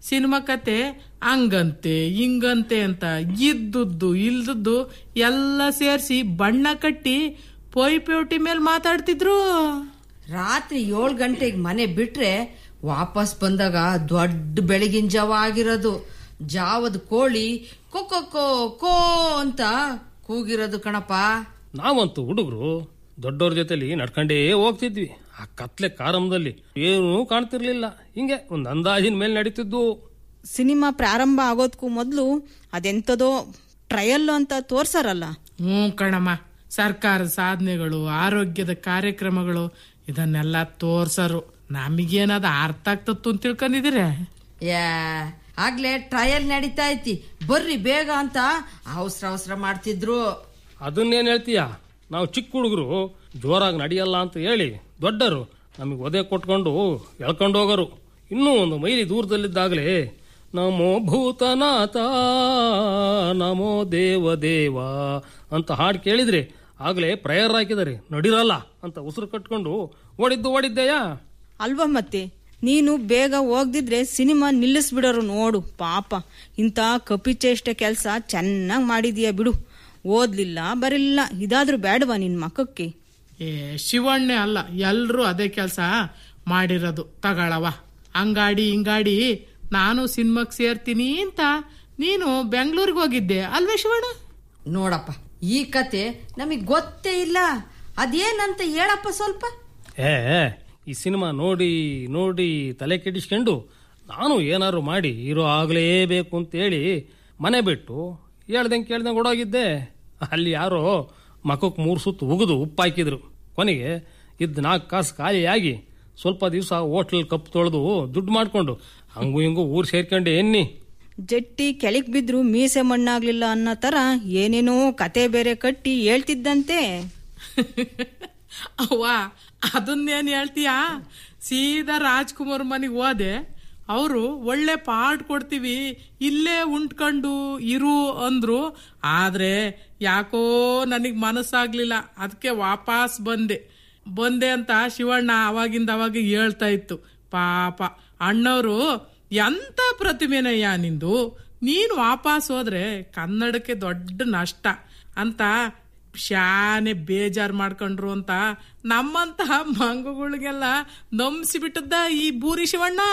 ಸಿನಿಮಾ ಕತೆ ಹಂಗಂತೆ ಹಿಂಗಂತೆ ಅಂತ ಇದ್ದದ್ದು ಇಲ್ದದ್ದು ಎಲ್ಲ ಸೇರಿಸಿ ಬಣ್ಣ ಕಟ್ಟಿ ಪೊಯ್ ಪ್ಯೋಟಿ ಮೇಲೆ ಮಾತಾಡ್ತಿದ್ರು ರಾತ್ರಿ ಏಳು ಗಂಟೆಗೆ ಮನೆ ಬಿಟ್ರೆ ವಾಪಸ್ ಬಂದಾಗ ದೊಡ್ಡ ಬೆಳಗಿನ ಜಾವ ಆಗಿರೋದು ಜಾವದ ಕೋಳಿ ಕೊಕ್ಕೊ ಕೋ ಅಂತ ಕೂಗಿರೋದು ಕಣಪ್ಪ ನಾವಂತೂ ಹುಡುಗರು ದೊಡ್ಡವ್ರ ಜೊತೆಲಿ ನಡ್ಕೊಂಡೇ ಹೋಗ್ತಿದ್ವಿ ಆ ಕತ್ಲೆ ಕಾರಂಭದಲ್ಲಿ ಏನೂ ಕಾಣ್ತಿರ್ಲಿಲ್ಲ ಹಿಂಗೆ ಒಂದು ಅಂದಾಜಿನ ಮೇಲೆ ನಡೀತಿದ್ವು ಸಿನಿಮಾ ಪ್ರಾರಂಭ ಆಗೋದಕ್ಕೂ ಮೊದಲು ಅದೆಂಥದೋ ಟ್ರಯಲ್ ಅಂತ ತೋರ್ಸಾರಲ್ಲ ಹ್ಞೂ ಕಣಮ್ಮ ಸರ್ಕಾರದ ಸಾಧನೆಗಳು ಆರೋಗ್ಯದ ಕಾರ್ಯಕ್ರಮಗಳು ಇದನ್ನೆಲ್ಲ ತೋರ್ಸರು ನಮಗೇನದ ಅರ್ಥ ಆಗ್ತತ್ತು ಅಂತ ತಿಳ್ಕೊಂಡಿದ್ದೀರ ಯಾ ಆಗ್ಲೇ ಟ್ರಯಲ್ ನಡೀತಾ ಐತಿ ಬರ್ರಿ ಬೇಗ ಅಂತ ಅವಸರ ಅವಸರ ಮಾಡ್ತಿದ್ರು ಅದನ್ನೇನು ಹೇಳ್ತೀಯ ನಾವು ಚಿಕ್ಕ ಹುಡುಗರು ಜೋರಾಗಿ ನಡೆಯಲ್ಲ ಅಂತ ಹೇಳಿ ದೊಡ್ಡರು ನಮಗೆ ಒದೆ ಕೊಟ್ಕೊಂಡು ಎಳ್ಕೊಂಡು ಹೋಗೋರು ಇನ್ನೂ ಒಂದು ಮೈಲಿ ದೂರದಲ್ಲಿದ್ದಾಗಲೇ ನಮೋ ಭೂತನಾಥ ನಮೋ ದೇವ ದೇವ ಅಂತ ಹಾಡು ಕೇಳಿದ್ರೆ ಆಗಲೇ ಪ್ರೇಯರ್ ಹಾಕಿದ್ದಾರೆ ನಡಿರಲ್ಲ ಅಂತ ಉಸಿರು ಕಟ್ಕೊಂಡು ಓಡಿದ್ದು ಓಡಿದ್ದೆಯಾ ಅಲ್ವಾ ಮತ್ತೆ ನೀನು ಬೇಗ ಹೋಗ್ದಿದ್ರೆ ಸಿನಿಮಾ ನಿಲ್ಲಿಸ್ಬಿಡೋರು ನೋಡು ಪಾಪ ಇಂಥ ಕಪಿಚೇಷ್ಟ ಕೆಲಸ ಚೆನ್ನಾಗಿ ಮಾಡಿದೀಯ ಬಿಡು ಓದ್ಲಿಲ್ಲ ಬರಿಲ್ಲ ಇದಾದ್ರೂ ಬೇಡವಾ ನಿನ್ ಮಕ್ಕಕ್ಕೆ ಏ ಶಿವಣ್ಣೆ ಅಲ್ಲ ಎಲ್ರೂ ಅದೇ ಕೆಲಸ ಮಾಡಿರೋದು ತಗೊಳವ ಹಂಗಾಡಿ ಹಿಂಗಾಡಿ ನಾನು ಸಿನಿಮಾಕ್ ಸೇರ್ತೀನಿ ಅಂತ ನೀನು ಬೆಂಗಳೂರಿಗೆ ಹೋಗಿದ್ದೆ ಅಲ್ವೇ ಶಿವಣ್ಣ ನೋಡಪ್ಪ ಈ ಕತೆ ನಮಗ್ ಗೊತ್ತೇ ಇಲ್ಲ ಅದೇನಂತ ಹೇಳಪ್ಪ ಸ್ವಲ್ಪ ಏ ಈ ಸಿನಿಮಾ ನೋಡಿ ನೋಡಿ ತಲೆ ಕೆಡಿಸ್ಕೊಂಡು ನಾನು ಏನಾದ್ರು ಮಾಡಿ ಹೀರೋ ಆಗಲೇಬೇಕು ಅಂತೇಳಿ ಮನೆ ಬಿಟ್ಟು ಹೇಳ್ದಂಗೆ ಕೇಳ್ದಂಗೆ ಓಡೋಗಿದ್ದೆ ಅಲ್ಲಿ ಯಾರೋ ಮಖಕ್ಕೆ ಮೂರು ಸುತ್ತು ಉಗಿದು ಉಪ್ಪು ಹಾಕಿದ್ರು ಕೊನೆಗೆ ಇದ್ದು ನಾಲ್ಕು ಕಾಸು ಖಾಲಿಯಾಗಿ ಸ್ವಲ್ಪ ದಿವಸ ಹೋಟ್ಲಲ್ಲಿ ಕಪ್ ತೊಳೆದು ದುಡ್ಡು ಮಾಡ್ಕೊಂಡು ಹಂಗು ಹಿಂಗು ಊರು ಸೇರ್ಕೊಂಡೆ ಎನ್ನಿ ಜಟ್ಟಿ ಕೆಳಗ್ ಬಿದ್ರು ಮೀಸೆ ಮಣ್ಣಾಗ್ಲಿಲ್ಲ ಅನ್ನೋ ತರ ಏನೇನೋ ಕತೆ ಬೇರೆ ಕಟ್ಟಿ ಹೇಳ್ತಿದ್ದಂತೆ ಅವ್ವ ಅದನ್ನೇನ್ ಹೇಳ್ತೀಯಾ ಸೀದಾ ರಾಜ್ಕುಮಾರ್ ಮನೆಗೆ ಹೋದೆ ಅವರು ಒಳ್ಳೆ ಪಾಠ ಕೊಡ್ತೀವಿ ಇಲ್ಲೇ ಉಂಟ್ಕೊಂಡು ಇರು ಅಂದ್ರು ಆದ್ರೆ ಯಾಕೋ ನನಗ್ ಮನಸ್ಸಾಗ್ಲಿಲ್ಲ ಅದಕ್ಕೆ ವಾಪಸ್ ಬಂದೆ ಬಂದೆ ಅಂತ ಶಿವಣ್ಣ ಅವಾಗಿಂದ ಅವಾಗ ಹೇಳ್ತಾ ಇತ್ತು ಪಾಪ ಅಣ್ಣವರು ಎಂತ ಪ್ರತಿಮೆನಯ್ಯ ನಿಂದು ನೀನು ವಾಪಸ್ ಹೋದ್ರೆ ಕನ್ನಡಕ್ಕೆ ದೊಡ್ಡ ನಷ್ಟ ಅಂತ ಶಾನೆ ಬೇಜಾರ್ ಮಾಡ್ಕೊಂಡ್ರು ಅಂತ ನಮ್ಮಂತಹ ಮಂಗುಗಳಿಗೆಲ್ಲ ನಂಬಿಸಿ ಬಿಟ್ಟದ್ದ ಈ ಬೂರಿ ಶಿವಣ್ಣ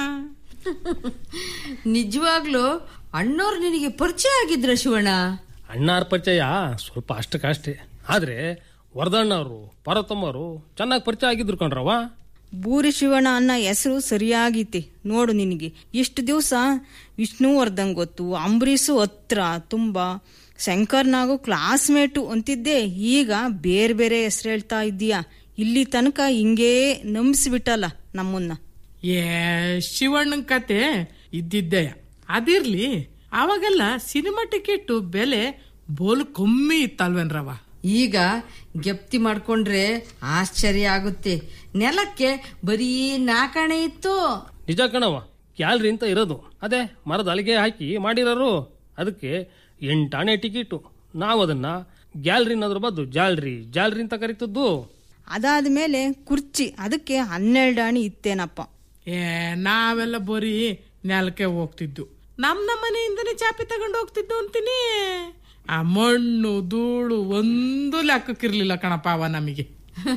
ನಿಜವಾಗ್ಲು ಅಣ್ಣವ್ರು ನಿನಗೆ ಪರಿಚಯ ಆಗಿದ್ರ ಶಿವಣ್ಣ ಅಣ್ಣಾರ ಪರಿಚಯ ಸ್ವಲ್ಪ ಅಷ್ಟಕ್ಕಷ್ಟೇ ಆದ್ರೆ ವರದಣ್ಣವರು ಪಾರ್ವತಮ್ಮವರು ಚೆನ್ನಾಗಿ ಪರಿಚಯ ಆಗಿದ್ರು ಕಣ್ರವ ಬೂರಿ ಶಿವಣ್ಣ ಅನ್ನೋ ಹೆಸರು ಸರಿಯಾಗೈತಿ ನೋಡು ನಿನಗೆ ಇಷ್ಟು ದಿವಸ ವಿಷ್ಣುವರ್ಧನ್ ಗೊತ್ತು ಅಂಬರೀಷು ಹತ್ರ ತುಂಬಾ ಶಂಕರ್ನಾಗು ಕ್ಲಾಸ್ಮೇಟು ಅಂತಿದ್ದೆ ಈಗ ಬೇರೆ ಬೇರೆ ಹೆಸರು ಹೇಳ್ತಾ ಇದ್ದೀಯಾ ಇಲ್ಲಿ ತನಕ ಹಿಂಗೇ ನಂಬಿಸ್ಬಿಟ್ಟಲ್ಲ ನಮ್ಮನ್ನ ಏ ಶಿವಣ್ಣನ ಕತೆ ಇದ್ದಿದ್ದೆ ಅದಿರ್ಲಿ ಅವಾಗೆಲ್ಲ ಸಿನಿಮಾ ಟಿಕೆಟ್ ಬೆಲೆ ಬೋಲ್ ಕಮ್ಮಿ ಇತ್ತಲ್ವೇನ್ರವ ಈಗ ಗೆಪ್ತಿ ಮಾಡ್ಕೊಂಡ್ರೆ ಆಶ್ಚರ್ಯ ಆಗುತ್ತೆ ನೆಲಕ್ಕೆ ಬರೀ ನಾಕಾಣೆ ಇತ್ತು ನಿಜ ಕಣವ ಗ್ಯಾಲ್ರಿ ಅಂತ ಇರೋದು ಅದೇ ಮರದ ಅಲಿಗೆ ಹಾಕಿ ಮಾಡಿರೋರು ಅದಕ್ಕೆ ಎಂಟಾಣೆ ಟಿಕೆಟು ನಾವು ಅದನ್ನ ಗ್ಯಾಲ್ರಿ ಅನ್ನೋದ್ರ ಬದಲು ಜಾಲ್ರಿ ಜಾಲ್ರಿ ಅಂತ ಕರಿತದ್ದು ಅದಾದ್ಮೇಲೆ ಕುರ್ಚಿ ಅದಕ್ಕೆ ಹನ್ನೆರಡು ಅಣಿ ಇತ್ತೇನಪ್ಪ ಏ ನಾವೆಲ್ಲ ಬರೀ ನೆಲಕ್ಕೆ ಹೋಗ್ತಿದ್ದು ನಮ್ ನಮ್ಮ ಮನೆಯಿಂದನೇ ಚಾಪಿ ತಗೊಂಡು ಹೋಗ್ತಿದ್ದು ಅಂತೀನಿ ಆ ಮಣ್ಣು ಧೂಳು ಒಂದು ಲೆಕ್ಕಕ್ಕಿರ್ಲಿಲ್ಲ ಕಣಪ್ಪ ಅವ ನಮಗೆ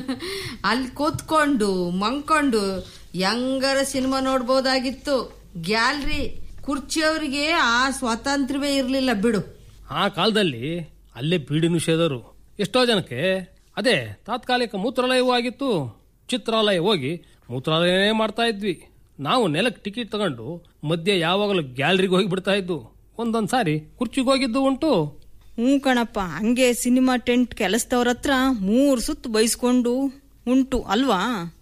ಅಲ್ಲಿ ಕೂತ್ಕೊಂಡು ಮಂಕೊಂಡು ಹೆಂಗಾರ ಸಿನಿಮಾ ನೋಡ್ಬೋದಾಗಿತ್ತು ಗ್ಯಾಲ್ರಿ ಕುರ್ಚಿಯವರಿಗೆ ಆ ಸ್ವಾತಂತ್ರ್ಯವೇ ಇರ್ಲಿಲ್ಲ ಬಿಡು ಆ ಕಾಲದಲ್ಲಿ ಅಲ್ಲೇ ಬೀಡಿ ನಿಷೇಧರು ಎಷ್ಟೋ ಜನಕ್ಕೆ ಅದೇ ತಾತ್ಕಾಲಿಕ ಮೂತ್ರಾಲಯವೂ ಆಗಿತ್ತು ಚಿತ್ರಾಲಯ ಹೋಗಿ ಮೂತ್ರಾಲಯನೇ ಮಾಡ್ತಾ ಇದ್ವಿ ನಾವು ನೆಲಕ್ಕೆ ಟಿಕೆಟ್ ತಗೊಂಡು ಮಧ್ಯೆ ಯಾವಾಗಲೂ ಗ್ಯಾಲರಿಗೆ ಹೋಗಿ ಬಿಡ್ತಾ ಇದ್ದು ಒಂದೊಂದ್ ಸಾರಿ ಕುರ್ಚಿಗೆ ಹೋಗಿದ್ದು ಉಂಟು ಹ್ಞೂ ಕಣಪ್ಪ ಹಂಗೆ ಸಿನಿಮಾ ಟೆಂಟ್ ಕೆಲಸದವ್ರ ಹತ್ರ ಮೂರು ಸುತ್ತು ಬೈಸ್ಕೊಂಡು ಉಂಟು ಅಲ್ವಾ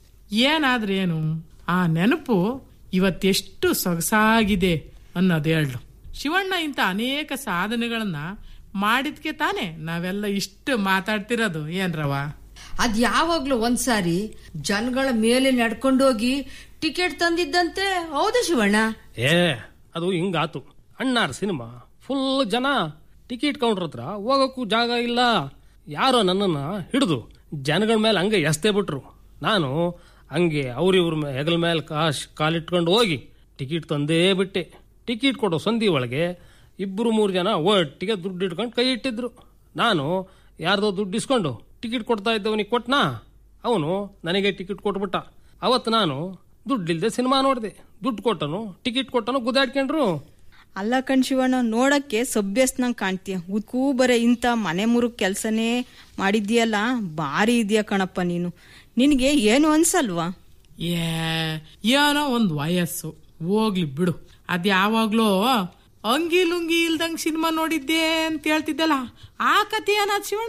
ಏನಾದ್ರೆ ಏನು ಆ ನೆನಪು ಇವತ್ತೆಷ್ಟು ಸೊಗಸಾಗಿದೆ ಅನ್ನೋದು ಹೇಳು ಶಿವಣ್ಣ ಇಂಥ ಅನೇಕ ಸಾಧನೆಗಳನ್ನ ಮಾಡಿದ್ಕೆ ತಾನೇ ನಾವೆಲ್ಲ ಇಷ್ಟು ಮಾತಾಡ್ತಿರೋದು ಏನ್ರವ ಅದ್ ಯಾವಾಗ್ಲೂ ಒಂದ್ಸಾರಿ ಜನಗಳ ಮೇಲೆ ನಡ್ಕೊಂಡೋಗಿ ಟಿಕೆಟ್ ತಂದಿದ್ದಂತೆ ಹೌದಾ ಶಿವಣ್ಣ ಏ ಅದು ಹಿಂಗಾತು ಅಣ್ಣಾರ್ ಸಿನಿಮಾ ಫುಲ್ ಜನ ಟಿಕೆಟ್ ಕೌಂಟರ್ ಹತ್ರ ಹೋಗೋಕ್ಕೂ ಜಾಗ ಇಲ್ಲ ಯಾರೋ ನನ್ನನ್ನು ಹಿಡಿದು ಜನಗಳ ಮೇಲೆ ಹಂಗೆ ಎಸ್ತೇ ಬಿಟ್ರು ನಾನು ಹಂಗೆ ಅವ್ರಿವ್ರ ಹೆಗಲ ಮೇಲೆ ಕಾಶ್ ಕಾಲಿಟ್ಕೊಂಡು ಹೋಗಿ ಟಿಕೆಟ್ ತಂದೇ ಬಿಟ್ಟೆ ಟಿಕೆಟ್ ಕೊಡೋ ಸಂಧಿ ಒಳಗೆ ಇಬ್ಬರು ಮೂರು ಜನ ಒಟ್ಟಿಗೆ ದುಡ್ಡು ಇಟ್ಕೊಂಡು ಕೈ ಇಟ್ಟಿದ್ರು ನಾನು ಯಾರ್ದೋ ದುಡ್ಡು ಇಸ್ಕೊಂಡು ಟಿಕೆಟ್ ಕೊಡ್ತಾ ಇದ್ದವನಿಗೆ ಕೊಟ್ನಾ ಅವನು ನನಗೆ ಟಿಕೆಟ್ ಕೊಟ್ಬಿಟ್ಟ ಅವತ್ತು ನಾನು ದುಡ್ಡಿಲ್ದೆ ಸಿನಿಮಾ ನೋಡಿದೆ ದುಡ್ಡು ಕೊಟ್ಟನು ಟಿಕೆಟ್ ಕೊಟ್ಟನು ಗುದ್ದಾಡ್ಕೊಂಡ್ರು ಅಲ್ಲ ಕಣ್ ಶಿವಣ್ಣ ನೋಡಕ್ಕೆ ಸಭ್ಯಸ್ನಂಗ್ ಕಾಣ್ತೀಯ ಉದ್ಕೂ ಬರೇ ಇಂಥ ಮನೆ ಮುರುಗ್ ಕೆಲ್ಸನೇ ಮಾಡಿದ್ಯಲ್ಲ ಭಾರಿ ಇದೆಯಾ ಕಣಪ್ಪ ನೀನು ನಿನಗೆ ಏನು ಅನ್ಸಲ್ವಾ ಏ ಏನೋ ಒಂದ್ ವಯಸ್ಸು ಹೋಗ್ಲಿ ಬಿಡು ಅದ್ ಯಾವಾಗ್ಲೂ ಅಂಗಿ ಲುಂಗಿ ಇಲ್ದಂಗ್ ಸಿನಿಮಾ ನೋಡಿದ್ದೆ ಅಂತ ಹೇಳ್ತಿದ್ದಲ್ಲ ಆ ಕಥೆ ಏನಾದ್ ಶಿವಣ್ಣ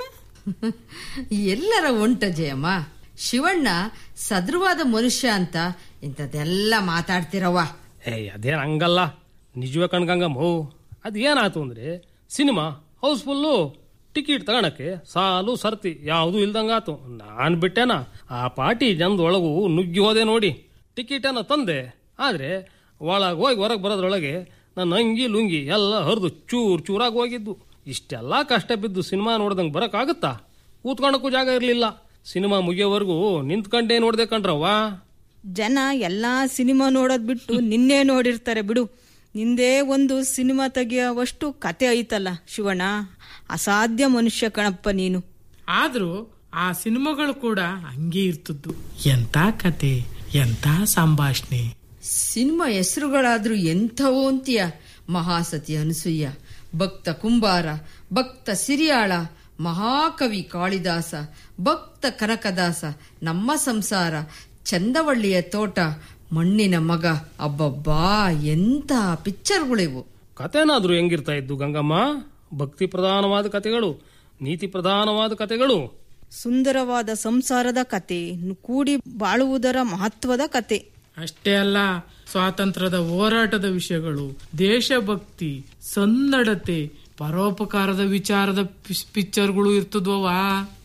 ಎಲ್ಲರ ಒಂಟ ಜಯಮ್ಮ ಶಿವಣ್ಣ ಸದೃವಾದ ಮನುಷ್ಯ ಅಂತ ಇಂಥದ್ದೆಲ್ಲ ಮಾತಾಡ್ತಿರವ್ವ ಏಯ್ ಅದೇನು ಹಂಗಲ್ಲ ನಿಜವೇ ಕಣ್ಗಂಗಮ್ಮೋ ಅದು ಏನಾಯ್ತು ಅಂದ್ರೆ ಸಿನಿಮಾ ಹೌಸ್ಫುಲ್ಲು ಟಿಕೆಟ್ ತಗೊಳಕ್ಕೆ ಸಾಲು ಸರ್ತಿ ಯಾವುದೂ ಇಲ್ದಂಗಾತು ನಾನು ಬಿಟ್ಟೆನ ಆ ಪಾರ್ಟಿ ಜನದೊಳಗೂ ನುಗ್ಗಿ ಹೋದೆ ನೋಡಿ ಟಿಕೆಟನ್ನು ತಂದೆ ಆದರೆ ಒಳಗೆ ಹೋಗಿ ಹೊರಗೆ ಬರೋದ್ರೊಳಗೆ ನನ್ನ ಅಂಗಿ ಲುಂಗಿ ಎಲ್ಲ ಹರಿದು ಚೂರು ಚೂರಾಗಿ ಹೋಗಿದ್ದು ಇಷ್ಟೆಲ್ಲ ಕಷ್ಟ ಬಿದ್ದು ಸಿನಿಮಾ ನೋಡ್ದಂಗೆ ಬರೋಕ್ಕಾಗುತ್ತಾ ಕೂತ್ಕೊಳ್ಳೋಕ್ಕೂ ಜಾಗ ಇರಲಿಲ್ಲ ಸಿನಿಮಾ ಮುಗಿಯೋವರೆಗೂ ನಿಂತ್ಕೊಂಡೇ ನೋಡ್ದೆ ಕಣ್ರವ್ವ ಜನ ಎಲ್ಲಾ ಸಿನಿಮಾ ನೋಡೋದ್ ಬಿಟ್ಟು ನಿನ್ನೆ ನೋಡಿರ್ತಾರೆ ಬಿಡು ನಿಂದೇ ಒಂದು ಸಿನಿಮಾ ತೆಗಿಯೋವಷ್ಟು ಕತೆ ಐತಲ್ಲ ಶಿವಣ್ಣ ಅಸಾಧ್ಯ ಮನುಷ್ಯ ಕಣಪ್ಪ ನೀನು ಆದ್ರೂ ಆ ಸಿನಿಮಾಗಳು ಕೂಡ ಹಂಗೆ ಇರ್ತದ್ದು ಎಂತ ಕತೆ ಎಂತ ಸಂಭಾಷಣೆ ಸಿನಿಮಾ ಹೆಸರುಗಳಾದ್ರೂ ಎಂಥವೋ ಅಂತೀಯ ಮಹಾಸತಿ ಅನಸೂಯ ಭಕ್ತ ಕುಂಬಾರ ಭಕ್ತ ಸಿರಿಯಾಳ ಮಹಾಕವಿ ಕಾಳಿದಾಸ ಭಕ್ತ ಕನಕದಾಸ ನಮ್ಮ ಸಂಸಾರ ಚಂದವಳ್ಳಿಯ ತೋಟ ಮಣ್ಣಿನ ಮಗ ಅಬ್ಬಬ್ಬಾ ಎಂಥ ಪಿಕ್ಚರ್ಗಳಿವು ಕತೆನಾದ್ರೂ ಹೆಂಗಿರ್ತಾ ಇದ್ದು ಗಂಗಮ್ಮ ಭಕ್ತಿ ಪ್ರಧಾನವಾದ ಕತೆಗಳು ನೀತಿ ಪ್ರಧಾನವಾದ ಕತೆಗಳು ಸುಂದರವಾದ ಸಂಸಾರದ ಕತೆ ಕೂಡಿ ಬಾಳುವುದರ ಮಹತ್ವದ ಕತೆ ಅಷ್ಟೇ ಅಲ್ಲ ಸ್ವಾತಂತ್ರ್ಯದ ಹೋರಾಟದ ವಿಷಯಗಳು ದೇಶಭಕ್ತಿ ಸನ್ನಡತೆ ಪರೋಪಕಾರದ ವಿಚಾರದ ಪಿಸ್- ಪಿಕ್ಚರ್ಗಳು ಇರ್ತದ್ವವಾ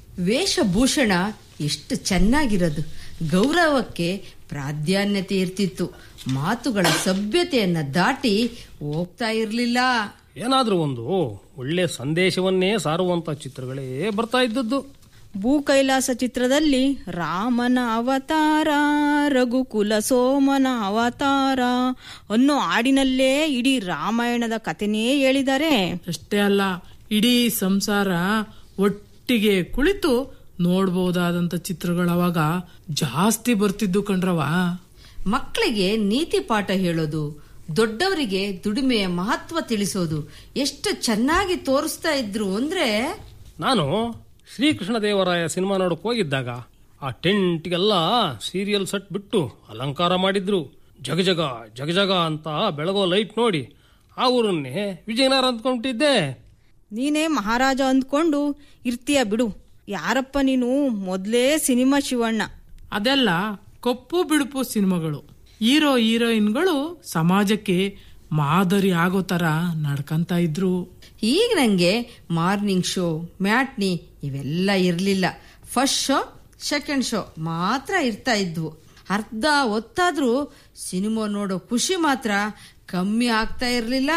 ವೇಷಭೂಷಣ ಎಷ್ಟು ಚೆನ್ನಾಗಿರೋದು ಗೌರವಕ್ಕೆ ಪ್ರಾಧಾನ್ಯತೆ ಇರ್ತಿತ್ತು ಮಾತುಗಳ ಸಭ್ಯತೆಯನ್ನ ದಾಟಿ ಹೋಗ್ತಾ ಇರ್ಲಿಲ್ಲ ಏನಾದ್ರೂ ಒಂದು ಒಳ್ಳೆ ಸಂದೇಶವನ್ನೇ ಸಾರುವಂತ ಚಿತ್ರಗಳೇ ಬರ್ತಾ ಇದ್ದದ್ದು ಭೂ ಕೈಲಾಸ ಚಿತ್ರದಲ್ಲಿ ರಾಮನ ಅವತಾರ ರಘುಕುಲ ಸೋಮನ ಅವತಾರ ಅನ್ನೋ ಹಾಡಿನಲ್ಲೇ ಇಡೀ ರಾಮಾಯಣದ ಕಥೆನೇ ಹೇಳಿದ್ದಾರೆ ಅಷ್ಟೇ ಅಲ್ಲ ಇಡೀ ಸಂಸಾರ ಒಟ್ಟಿಗೆ ಕುಳಿತು ನೋಡ್ಬಹುದಾದಂತ ಚಿತ್ರಗಳು ಅವಾಗ ಜಾಸ್ತಿ ಬರ್ತಿದ್ದು ಕಣ್ರವ ಮಕ್ಕಳಿಗೆ ನೀತಿ ಪಾಠ ಹೇಳೋದು ದೊಡ್ಡವರಿಗೆ ದುಡಿಮೆಯ ಮಹತ್ವ ತಿಳಿಸೋದು ಎಷ್ಟು ಚೆನ್ನಾಗಿ ತೋರಿಸ್ತಾ ಇದ್ರು ಅಂದ್ರೆ ನಾನು ಶ್ರೀಕೃಷ್ಣ ದೇವರಾಯ ಸಿನಿಮಾ ನೋಡಕ್ ಹೋಗಿದ್ದಾಗ ಆ ಟೆಂಟ್ಗೆಲ್ಲ ಸೀರಿಯಲ್ ಸೆಟ್ ಬಿಟ್ಟು ಅಲಂಕಾರ ಮಾಡಿದ್ರು ಜಗಜಗ ಜಗಜಗ ಅಂತ ಬೆಳಗೋ ಲೈಟ್ ನೋಡಿ ಆ ಊರನ್ನೇ ವಿಜಯನಗರ ಅಂದ್ಕೊಂಡ್ಬಿಟ್ಟಿದ್ದೆ ನೀನೇ ಮಹಾರಾಜ ಅಂದ್ಕೊಂಡು ಇರ್ತೀಯ ಬಿಡು ಯಾರಪ್ಪ ನೀನು ಮೊದ್ಲೇ ಸಿನಿಮಾ ಶಿವಣ್ಣ ಅದೆಲ್ಲ ಕಪ್ಪು ಬಿಳುಪು ಸಿನಿಮಾಗಳು ಹೀರೋ ಹೀರೋಯಿನ್ಗಳು ಸಮಾಜಕ್ಕೆ ಮಾದರಿ ಆಗೋ ತರ ನಡ್ಕಂತ ಇದ್ರು ಈಗ ನಂಗೆ ಮಾರ್ನಿಂಗ್ ಶೋ ಮ್ಯಾಟ್ನಿ ಇವೆಲ್ಲ ಇರಲಿಲ್ಲ ಫಸ್ಟ್ ಶೋ ಸೆಕೆಂಡ್ ಶೋ ಮಾತ್ರ ಇರ್ತಾ ಇದ್ವು ಅರ್ಧ ಹೊತ್ತಾದ್ರೂ ಸಿನಿಮಾ ನೋಡೋ ಖುಷಿ ಮಾತ್ರ ಕಮ್ಮಿ ಆಗ್ತಾ ಇರ್ಲಿಲ್ಲ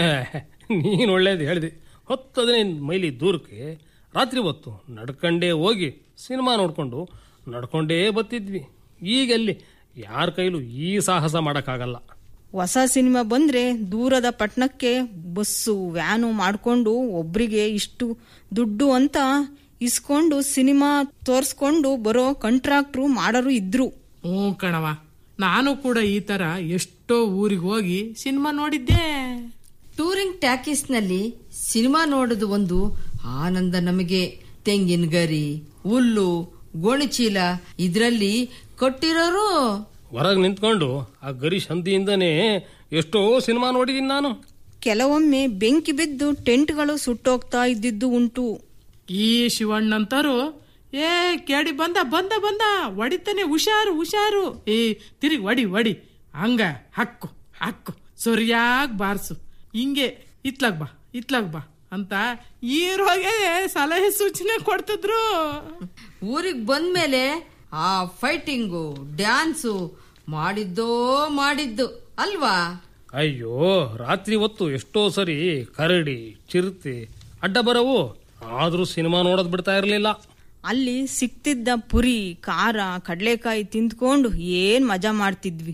ನೀನು ಒಳ್ಳೇದು ಹೇಳಿದೆ ಹತ್ತು ಹದಿನೈದು ಮೈಲಿ ದೂರಕ್ಕೆ ರಾತ್ರಿ ಹೊತ್ತು ನಡ್ಕಂಡೇ ಹೋಗಿ ಸಿನಿಮಾ ನೋಡ್ಕೊಂಡು ನಡ್ಕೊಂಡೇ ಬತ್ತಿದ್ವಿ ಈಗ ಅಲ್ಲಿ ಯಾರ ಕೈಲೂ ಈ ಸಾಹಸ ಮಾಡೋಕ್ಕಾಗಲ್ಲ ಹೊಸ ಸಿನಿಮಾ ಬಂದ್ರೆ ದೂರದ ಪಟ್ಟಣಕ್ಕೆ ಬಸ್ಸು ವ್ಯಾನು ಮಾಡ್ಕೊಂಡು ಒಬ್ರಿಗೆ ಇಷ್ಟು ದುಡ್ಡು ಅಂತ ಇಸ್ಕೊಂಡು ಸಿನಿಮಾ ತೋರ್ಸ್ಕೊಂಡು ಬರೋ ಕಾಂಟ್ರಾಕ್ಟ್ರು ಮಾಡೋರು ಇದ್ರು ಹ್ಞೂ ಕಣವ ನಾನು ಕೂಡ ಈ ತರ ಎಷ್ಟೋ ಊರಿಗೆ ಹೋಗಿ ಸಿನಿಮಾ ನೋಡಿದ್ದೆ ಟೂರಿಂಗ್ ಟ್ಯಾಕೀಸ್ನಲ್ಲಿ ಸಿನಿಮಾ ನೋಡೋದು ಒಂದು ಆನಂದ ನಮಗೆ ತೆಂಗಿನ ಗರಿ ಹುಲ್ಲು ಗೋಣಿಚೀಲ ಇದರಲ್ಲಿ ಕೊಟ್ಟಿರೋರು ಹೊರಗೆ ನಿಂತ್ಕೊಂಡು ಆ ಗರಿ ಸಂದಿಯಿಂದನೇ ಎಷ್ಟೋ ಸಿನಿಮಾ ನೋಡಿದೀನಿ ನಾನು ಕೆಲವೊಮ್ಮೆ ಬೆಂಕಿ ಬಿದ್ದು ಟೆಂಟ್ಗಳು ಸುಟ್ಟೋಗ್ತಾ ಇದ್ದಿದ್ದು ಉಂಟು ಈ ಶಿವಣ್ಣಂತರು ಏ ಕೇಳಿ ಬಂದ ಬಂದ ಬಂದ ಹೊಡಿತಾನೆ ಹುಷಾರು ಹುಷಾರು ಏ ತಿರುಗಿ ಒಡಿ ಒಡಿ ಹಂಗ ಹಕ್ಕು ಹಕ್ಕು ಸರಿಯಾಗಿ ಬಾರ್ಸು ಹಿಂಗೆ ಇತ್ಲಾಗ್ ಬಾ ಇತ್ಲಾಗ್ ಬಾ ಅಂತ ಹೀರೋಗೆ ಸಲಹೆ ಸೂಚನೆ ಕೊಡ್ತಿದ್ರು ಊರಿಗೆ ಬಂದ್ಮೇಲೆ ಆ ಫೈಟಿಂಗು ಡ್ಯಾನ್ಸು ಮಾಡಿದ್ದೋ ಮಾಡಿದ್ದು ಅಲ್ವಾ ಅಯ್ಯೋ ರಾತ್ರಿ ಹೊತ್ತು ಎಷ್ಟೋ ಸರಿ ಕರಡಿ ಚಿರತೆ ಅಡ್ಡ ಬರವು ಆದ್ರೂ ಸಿನಿಮಾ ನೋಡೋದ್ ಬಿಡ್ತಾ ಇರಲಿಲ್ಲ ಅಲ್ಲಿ ಸಿಕ್ತಿದ್ದ ಪುರಿ ಖಾರ ಕಡಲೆಕಾಯಿ ತಿಂದ್ಕೊಂಡು ಏನ್ ಮಜಾ ಮಾಡ್ತಿದ್ವಿ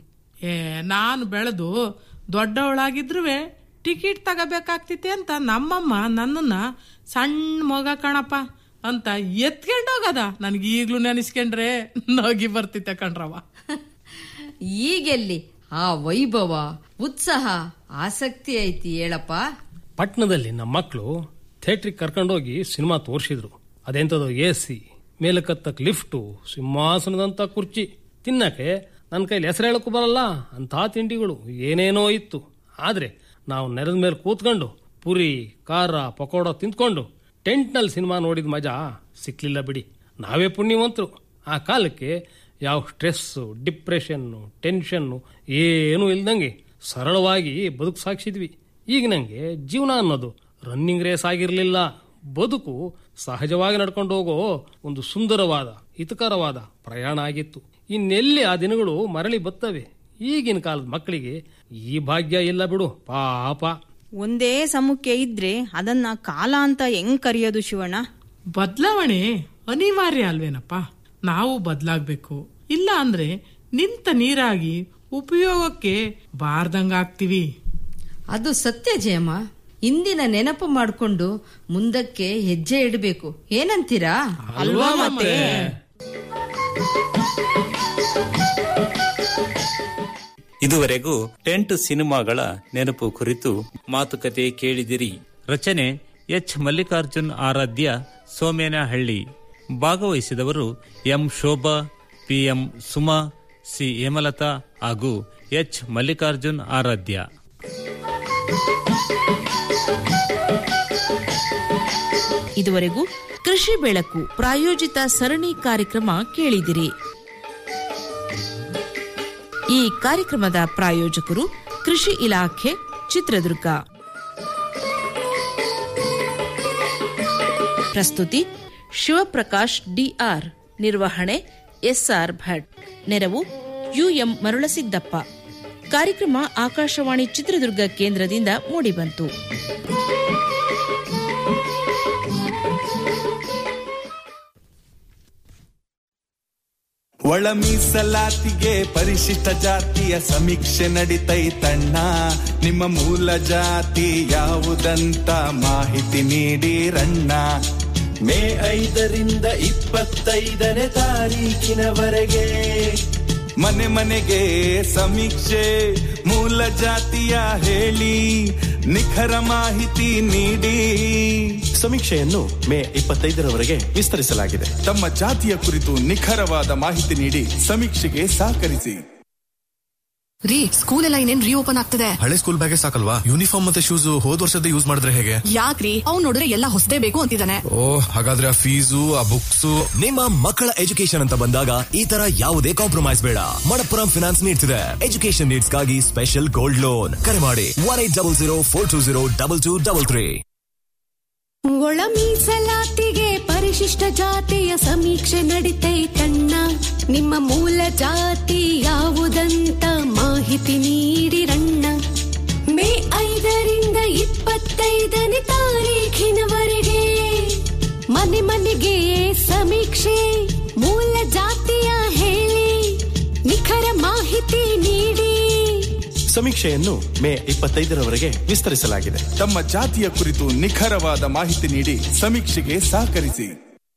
ಏ ನಾನು ಬೆಳೆದು ದೊಡ್ಡವಳಾಗಿದ್ರು ಟಿಕೆಟ್ ತಗೋಬೇಕಾಗ್ತಿತ್ತೆ ಅಂತ ನಮ್ಮಮ್ಮ ನನ್ನನ್ನ ಸಣ್ಣ ಮಗ ಕಣಪ್ಪ ಅಂತ ಎತ್ಕೊಂಡೋಗದ ನನಗೆ ಈಗ್ಲೂ ನೆನೆಸ್ಕೊಂಡ್ರೆ ನಗಿ ಬರ್ತಿತ್ತೆ ಕಣ್ರವ ಈಗೆಲ್ಲಿ ಆ ವೈಭವ ಉತ್ಸಾಹ ಆಸಕ್ತಿ ಐತಿ ಹೇಳಪ್ಪ ಪಟ್ಟಣದಲ್ಲಿ ನಮ್ಮ ಮಕ್ಕಳು ಥಿಯೇಟ್ರಿಗೆ ಕರ್ಕೊಂಡೋಗಿ ಸಿನಿಮಾ ತೋರಿಸಿದ್ರು ಅದೆಂಥದ್ದು ಎ ಸಿ ಮೇಲಕ್ಕತ್ತಕ್ ಲಿಫ್ಟು ಸಿಂಹಾಸನದಂತ ಕುರ್ಚಿ ತಿನ್ನಕ್ಕೆ ನನ್ನ ಕೈಲಿ ಹೆಸರು ಹೇಳಕ್ಕೂ ಬರಲ್ಲ ಅಂಥ ತಿಂಡಿಗಳು ಏನೇನೋ ಇತ್ತು ಆದ್ರೆ ನಾವು ನೆಲದ ಮೇಲೆ ಕೂತ್ಕೊಂಡು ಪುರಿ ಖಾರ ಪಕೋಡ ತಿಂದ್ಕೊಂಡು ಟೆಂಟ್ನಲ್ಲಿ ಸಿನಿಮಾ ನೋಡಿದ ಮಜಾ ಸಿಕ್ಲಿಲ್ಲ ಬಿಡಿ ನಾವೇ ಪುಣ್ಯವಂತರು ಆ ಕಾಲಕ್ಕೆ ಯಾವ ಸ್ಟ್ರೆಸ್ಸು ಡಿಪ್ರೆಷನ್ನು ಟೆನ್ಷನ್ನು ಏನೂ ಇಲ್ದಂಗೆ ಸರಳವಾಗಿ ಬದುಕು ಸಾಗಿಸಿದ್ವಿ ಈಗ ನಂಗೆ ಜೀವನ ಅನ್ನೋದು ರನ್ನಿಂಗ್ ರೇಸ್ ಆಗಿರಲಿಲ್ಲ ಬದುಕು ಸಹಜವಾಗಿ ನಡ್ಕೊಂಡು ಹೋಗೋ ಒಂದು ಸುಂದರವಾದ ಹಿತಕರವಾದ ಪ್ರಯಾಣ ಆಗಿತ್ತು ಇನ್ನೆಲ್ಲಿ ಆ ದಿನಗಳು ಮರಳಿ ಬರ್ತವೆ ಈಗಿನ ಕಾಲದ ಮಕ್ಕಳಿಗೆ ಈ ಭಾಗ್ಯ ಇಲ್ಲ ಬಿಡು ಪಾಪ ಒಂದೇ ಸಮುಖ್ಯ ಇದ್ರೆ ಅದನ್ನ ಕಾಲ ಅಂತ ಹೆಂಗ್ ಕರೆಯೋದು ಶಿವಣ್ಣ ಬದಲಾವಣೆ ಅನಿವಾರ್ಯ ಅಲ್ವೇನಪ್ಪ ನಾವು ಬದಲಾಗ್ಬೇಕು ಇಲ್ಲ ಅಂದ್ರೆ ನಿಂತ ನೀರಾಗಿ ಉಪಯೋಗಕ್ಕೆ ಬಾರ್ದಂಗಾಗ್ತೀವಿ ಅದು ಸತ್ಯ ಜಯಮ್ಮ ಇಂದಿನ ನೆನಪು ಮಾಡಿಕೊಂಡು ಮುಂದಕ್ಕೆ ಹೆಜ್ಜೆ ಇಡಬೇಕು ಏನಂತೀರಾ ಅಲ್ವಾ ಮತ್ತೆ ಇದುವರೆಗೂ ಟೆಂಟ್ ಸಿನಿಮಾಗಳ ನೆನಪು ಕುರಿತು ಮಾತುಕತೆ ಕೇಳಿದಿರಿ ರಚನೆ ಎಚ್ ಮಲ್ಲಿಕಾರ್ಜುನ್ ಆರಾಧ್ಯ ಸೋಮೇನಹಳ್ಳಿ ಭಾಗವಹಿಸಿದವರು M Shobha PM Suma C Hemalatha ಹಾಗೂ ಎಚ್ ಮಲ್ಲಿಕಾರ್ಜುನ್ ಆರಾಧ್ಯ ಇದುವರೆಗೂ ಕೃಷಿ ಬೆಳಕು ಪ್ರಾಯೋಜಿತ ಸರಣಿ ಕಾರ್ಯಕ್ರಮ ಕೇಳಿದಿರಿ ಈ ಕಾರ್ಯಕ್ರಮದ ಪ್ರಾಯೋಜಕರು ಕೃಷಿ ಇಲಾಖೆ ಚಿತ್ರದುರ್ಗ ಪ್ರಸ್ತುತಿ ಶಿವಪ್ರಕಾಶ್ ಡಿಆರ್ ನಿರ್ವಹಣೆ ಎಸ್ಆರ್ ಭಟ್ ನೆರವು ಯುಎಂ ಮರುಳಸಿದ್ದಪ್ಪ ಕಾರ್ಯಕ್ರಮ ಆಕಾಶವಾಣಿ ಚಿತ್ರದುರ್ಗ ಕೇಂದ್ರದಿಂದ ಮೂಡಿಬಂತು ಒಳ ಮೀಸಲಾತಿಗೆ ಪರಿಶಿಷ್ಟ ಜಾತಿಯ ಸಮೀಕ್ಷೆ ನಡಿತೈತಣ್ಣ ನಿಮ್ಮ ಮೂಲ ಜಾತಿ ಯಾವುದಂತ ಮಾಹಿತಿ ನೀಡಿರಣ್ಣ ಮೇ ಐದರಿಂದ ಇಪ್ಪತ್ತೈದನೇ ತಾರೀಕಿನವರೆಗೆ ಮನೆ ಮನೆಗೆ ಸಮೀಕ್ಷೆ ಮೂಲ ಜಾತಿಯ ಹೇಳಿ ನಿಖರ ಮಾಹಿತಿ ನೀಡಿ ಸಮೀಕ್ಷೆಯನ್ನು ಮೇ ಇಪ್ಪತ್ತೈದರವರೆಗೆ ವಿಸ್ತರಿಸಲಾಗಿದೆ ತಮ್ಮ ಜಾತಿಯ ಕುರಿತು ನಿಖರವಾದ ಮಾಹಿತಿ ನೀಡಿ ಸಮೀಕ್ಷೆಗೆ ಸಹಕರಿಸಿ ರೀ ಸ್ಕೂಲ್ ಎಲ್ಲ ಇನ್ನೇನ್ ರೀಓಪನ್ ಆಗ್ತದೆ ಹಳೆ ಸ್ಕೂಲ್ ಬ್ಯಾಗೇ ಸಾಕಲ್ವಾ ಯೂನಿಫಾರ್ಮ್ ಮತ್ತೆ ಶೂಸ್ ಹೋದ್ ವರ್ಷದ ಯೂಸ್ ಮಾಡಿದ್ರೆ ಹೇಗೆ ಯಾಕ್ರಿ ಅವ್ನ್ ನೋಡಿದ್ರೆ ಎಲ್ಲ ಹೊಸದೇ ಬೇಕು ಅಂತಿದ್ದಾನೆ ಓ ಹಾಗಾದ್ರೆ ಆ ಫೀಸು ಆ ಬುಕ್ಸ್ ನಿಮ್ಮ ಮಕ್ಕಳ ಎಜುಕೇಶನ್ ಅಂತ ಬಂದಾಗ ಈ ತರ ಯಾವುದೇ ಕಾಂಪ್ರಮೈಸ್ ಬೇಡ ಮಣಪ್ಪುರಂ ಫಿನಾನ್ಸ್ ನೀಡ್ಸ್ ಇದೆ ಎಜುಕೇಶನ್ ನೀಡ್ಸ್ ಗಾಗಿ ಸ್ಪೆಷಲ್ ಗೋಲ್ಡ್ ಲೋನ್ ಕರೆ ಮಾಡಿ one eight double zero four two zero double two double three ಒಳ ಮೀಸಲಾತಿಗೆ ಪರಿಶಿಷ್ಟ ಜಾತಿಯ ಸಮೀಕ್ಷೆ ನಡಿತೈತಣ್ಣ ನಿಮ್ಮ ಮೂಲ ಜಾತಿ ಯಾವುದಂತ ಮಾಹಿತಿ ನೀಡಿರಣ್ಣ ಮೇ ಐದರಿಂದ ಇಪ್ಪತ್ತೈದನೇ ತಾರೀಖಿನವರೆಗೆ ಮನೆ ಮನೆಗೆ ಸಮೀಕ್ಷೆ ಮೂಲ ಜಾತಿಯ ಹೇಳಿ ನಿಖರ ಮಾಹಿತಿ ನೀಡಿ ಸಮೀಕ್ಷೆಯನ್ನು ಮೇ ಇಪ್ಪತ್ತೈದರವರೆಗೆ ವಿಸ್ತರಿಸಲಾಗಿದೆ ತಮ್ಮ ಜಾತಿಯ ಕುರಿತು ನಿಖರವಾದ ಮಾಹಿತಿ ನೀಡಿ ಸಮೀಕ್ಷೆಗೆ ಸಹಕರಿಸಿ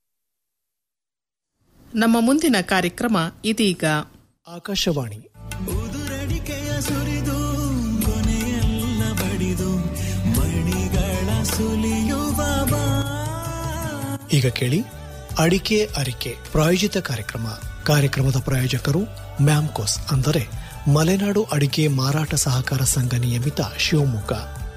ನಮ್ಮ ಮುಂದಿನ ಕಾರ್ಯಕ್ರಮ ಇದೀಗ ಆಕಾಶವಾಣಿ ಉದುರಡಿಕೆಯ ಸುರಿದು ಕೊನೆಯೆಲ್ಲ ಬಡಿದು ಮಣಿಗಳ ಸುಲಿಯುವ ಬಾ ಈಗ ಕೇಳಿ ಅಡಿಕೆ ಅರಿಕೆ ಪ್ರಾಯೋಜಿತ ಕಾರ್ಯಕ್ರಮ ಕಾರ್ಯಕ್ರಮದ ಪ್ರಾಯೋಜಕರು ಮ್ಯಾಮ್ಕೋಸ್ ಅಂದರೆ ಮಲೆನಾಡು ಅಡಿಕೆ ಮಾರಾಟ ಸಹಕಾರ ಸಂಘ ನಿಯಮಿತ ಶಿವಮೊಗ್ಗ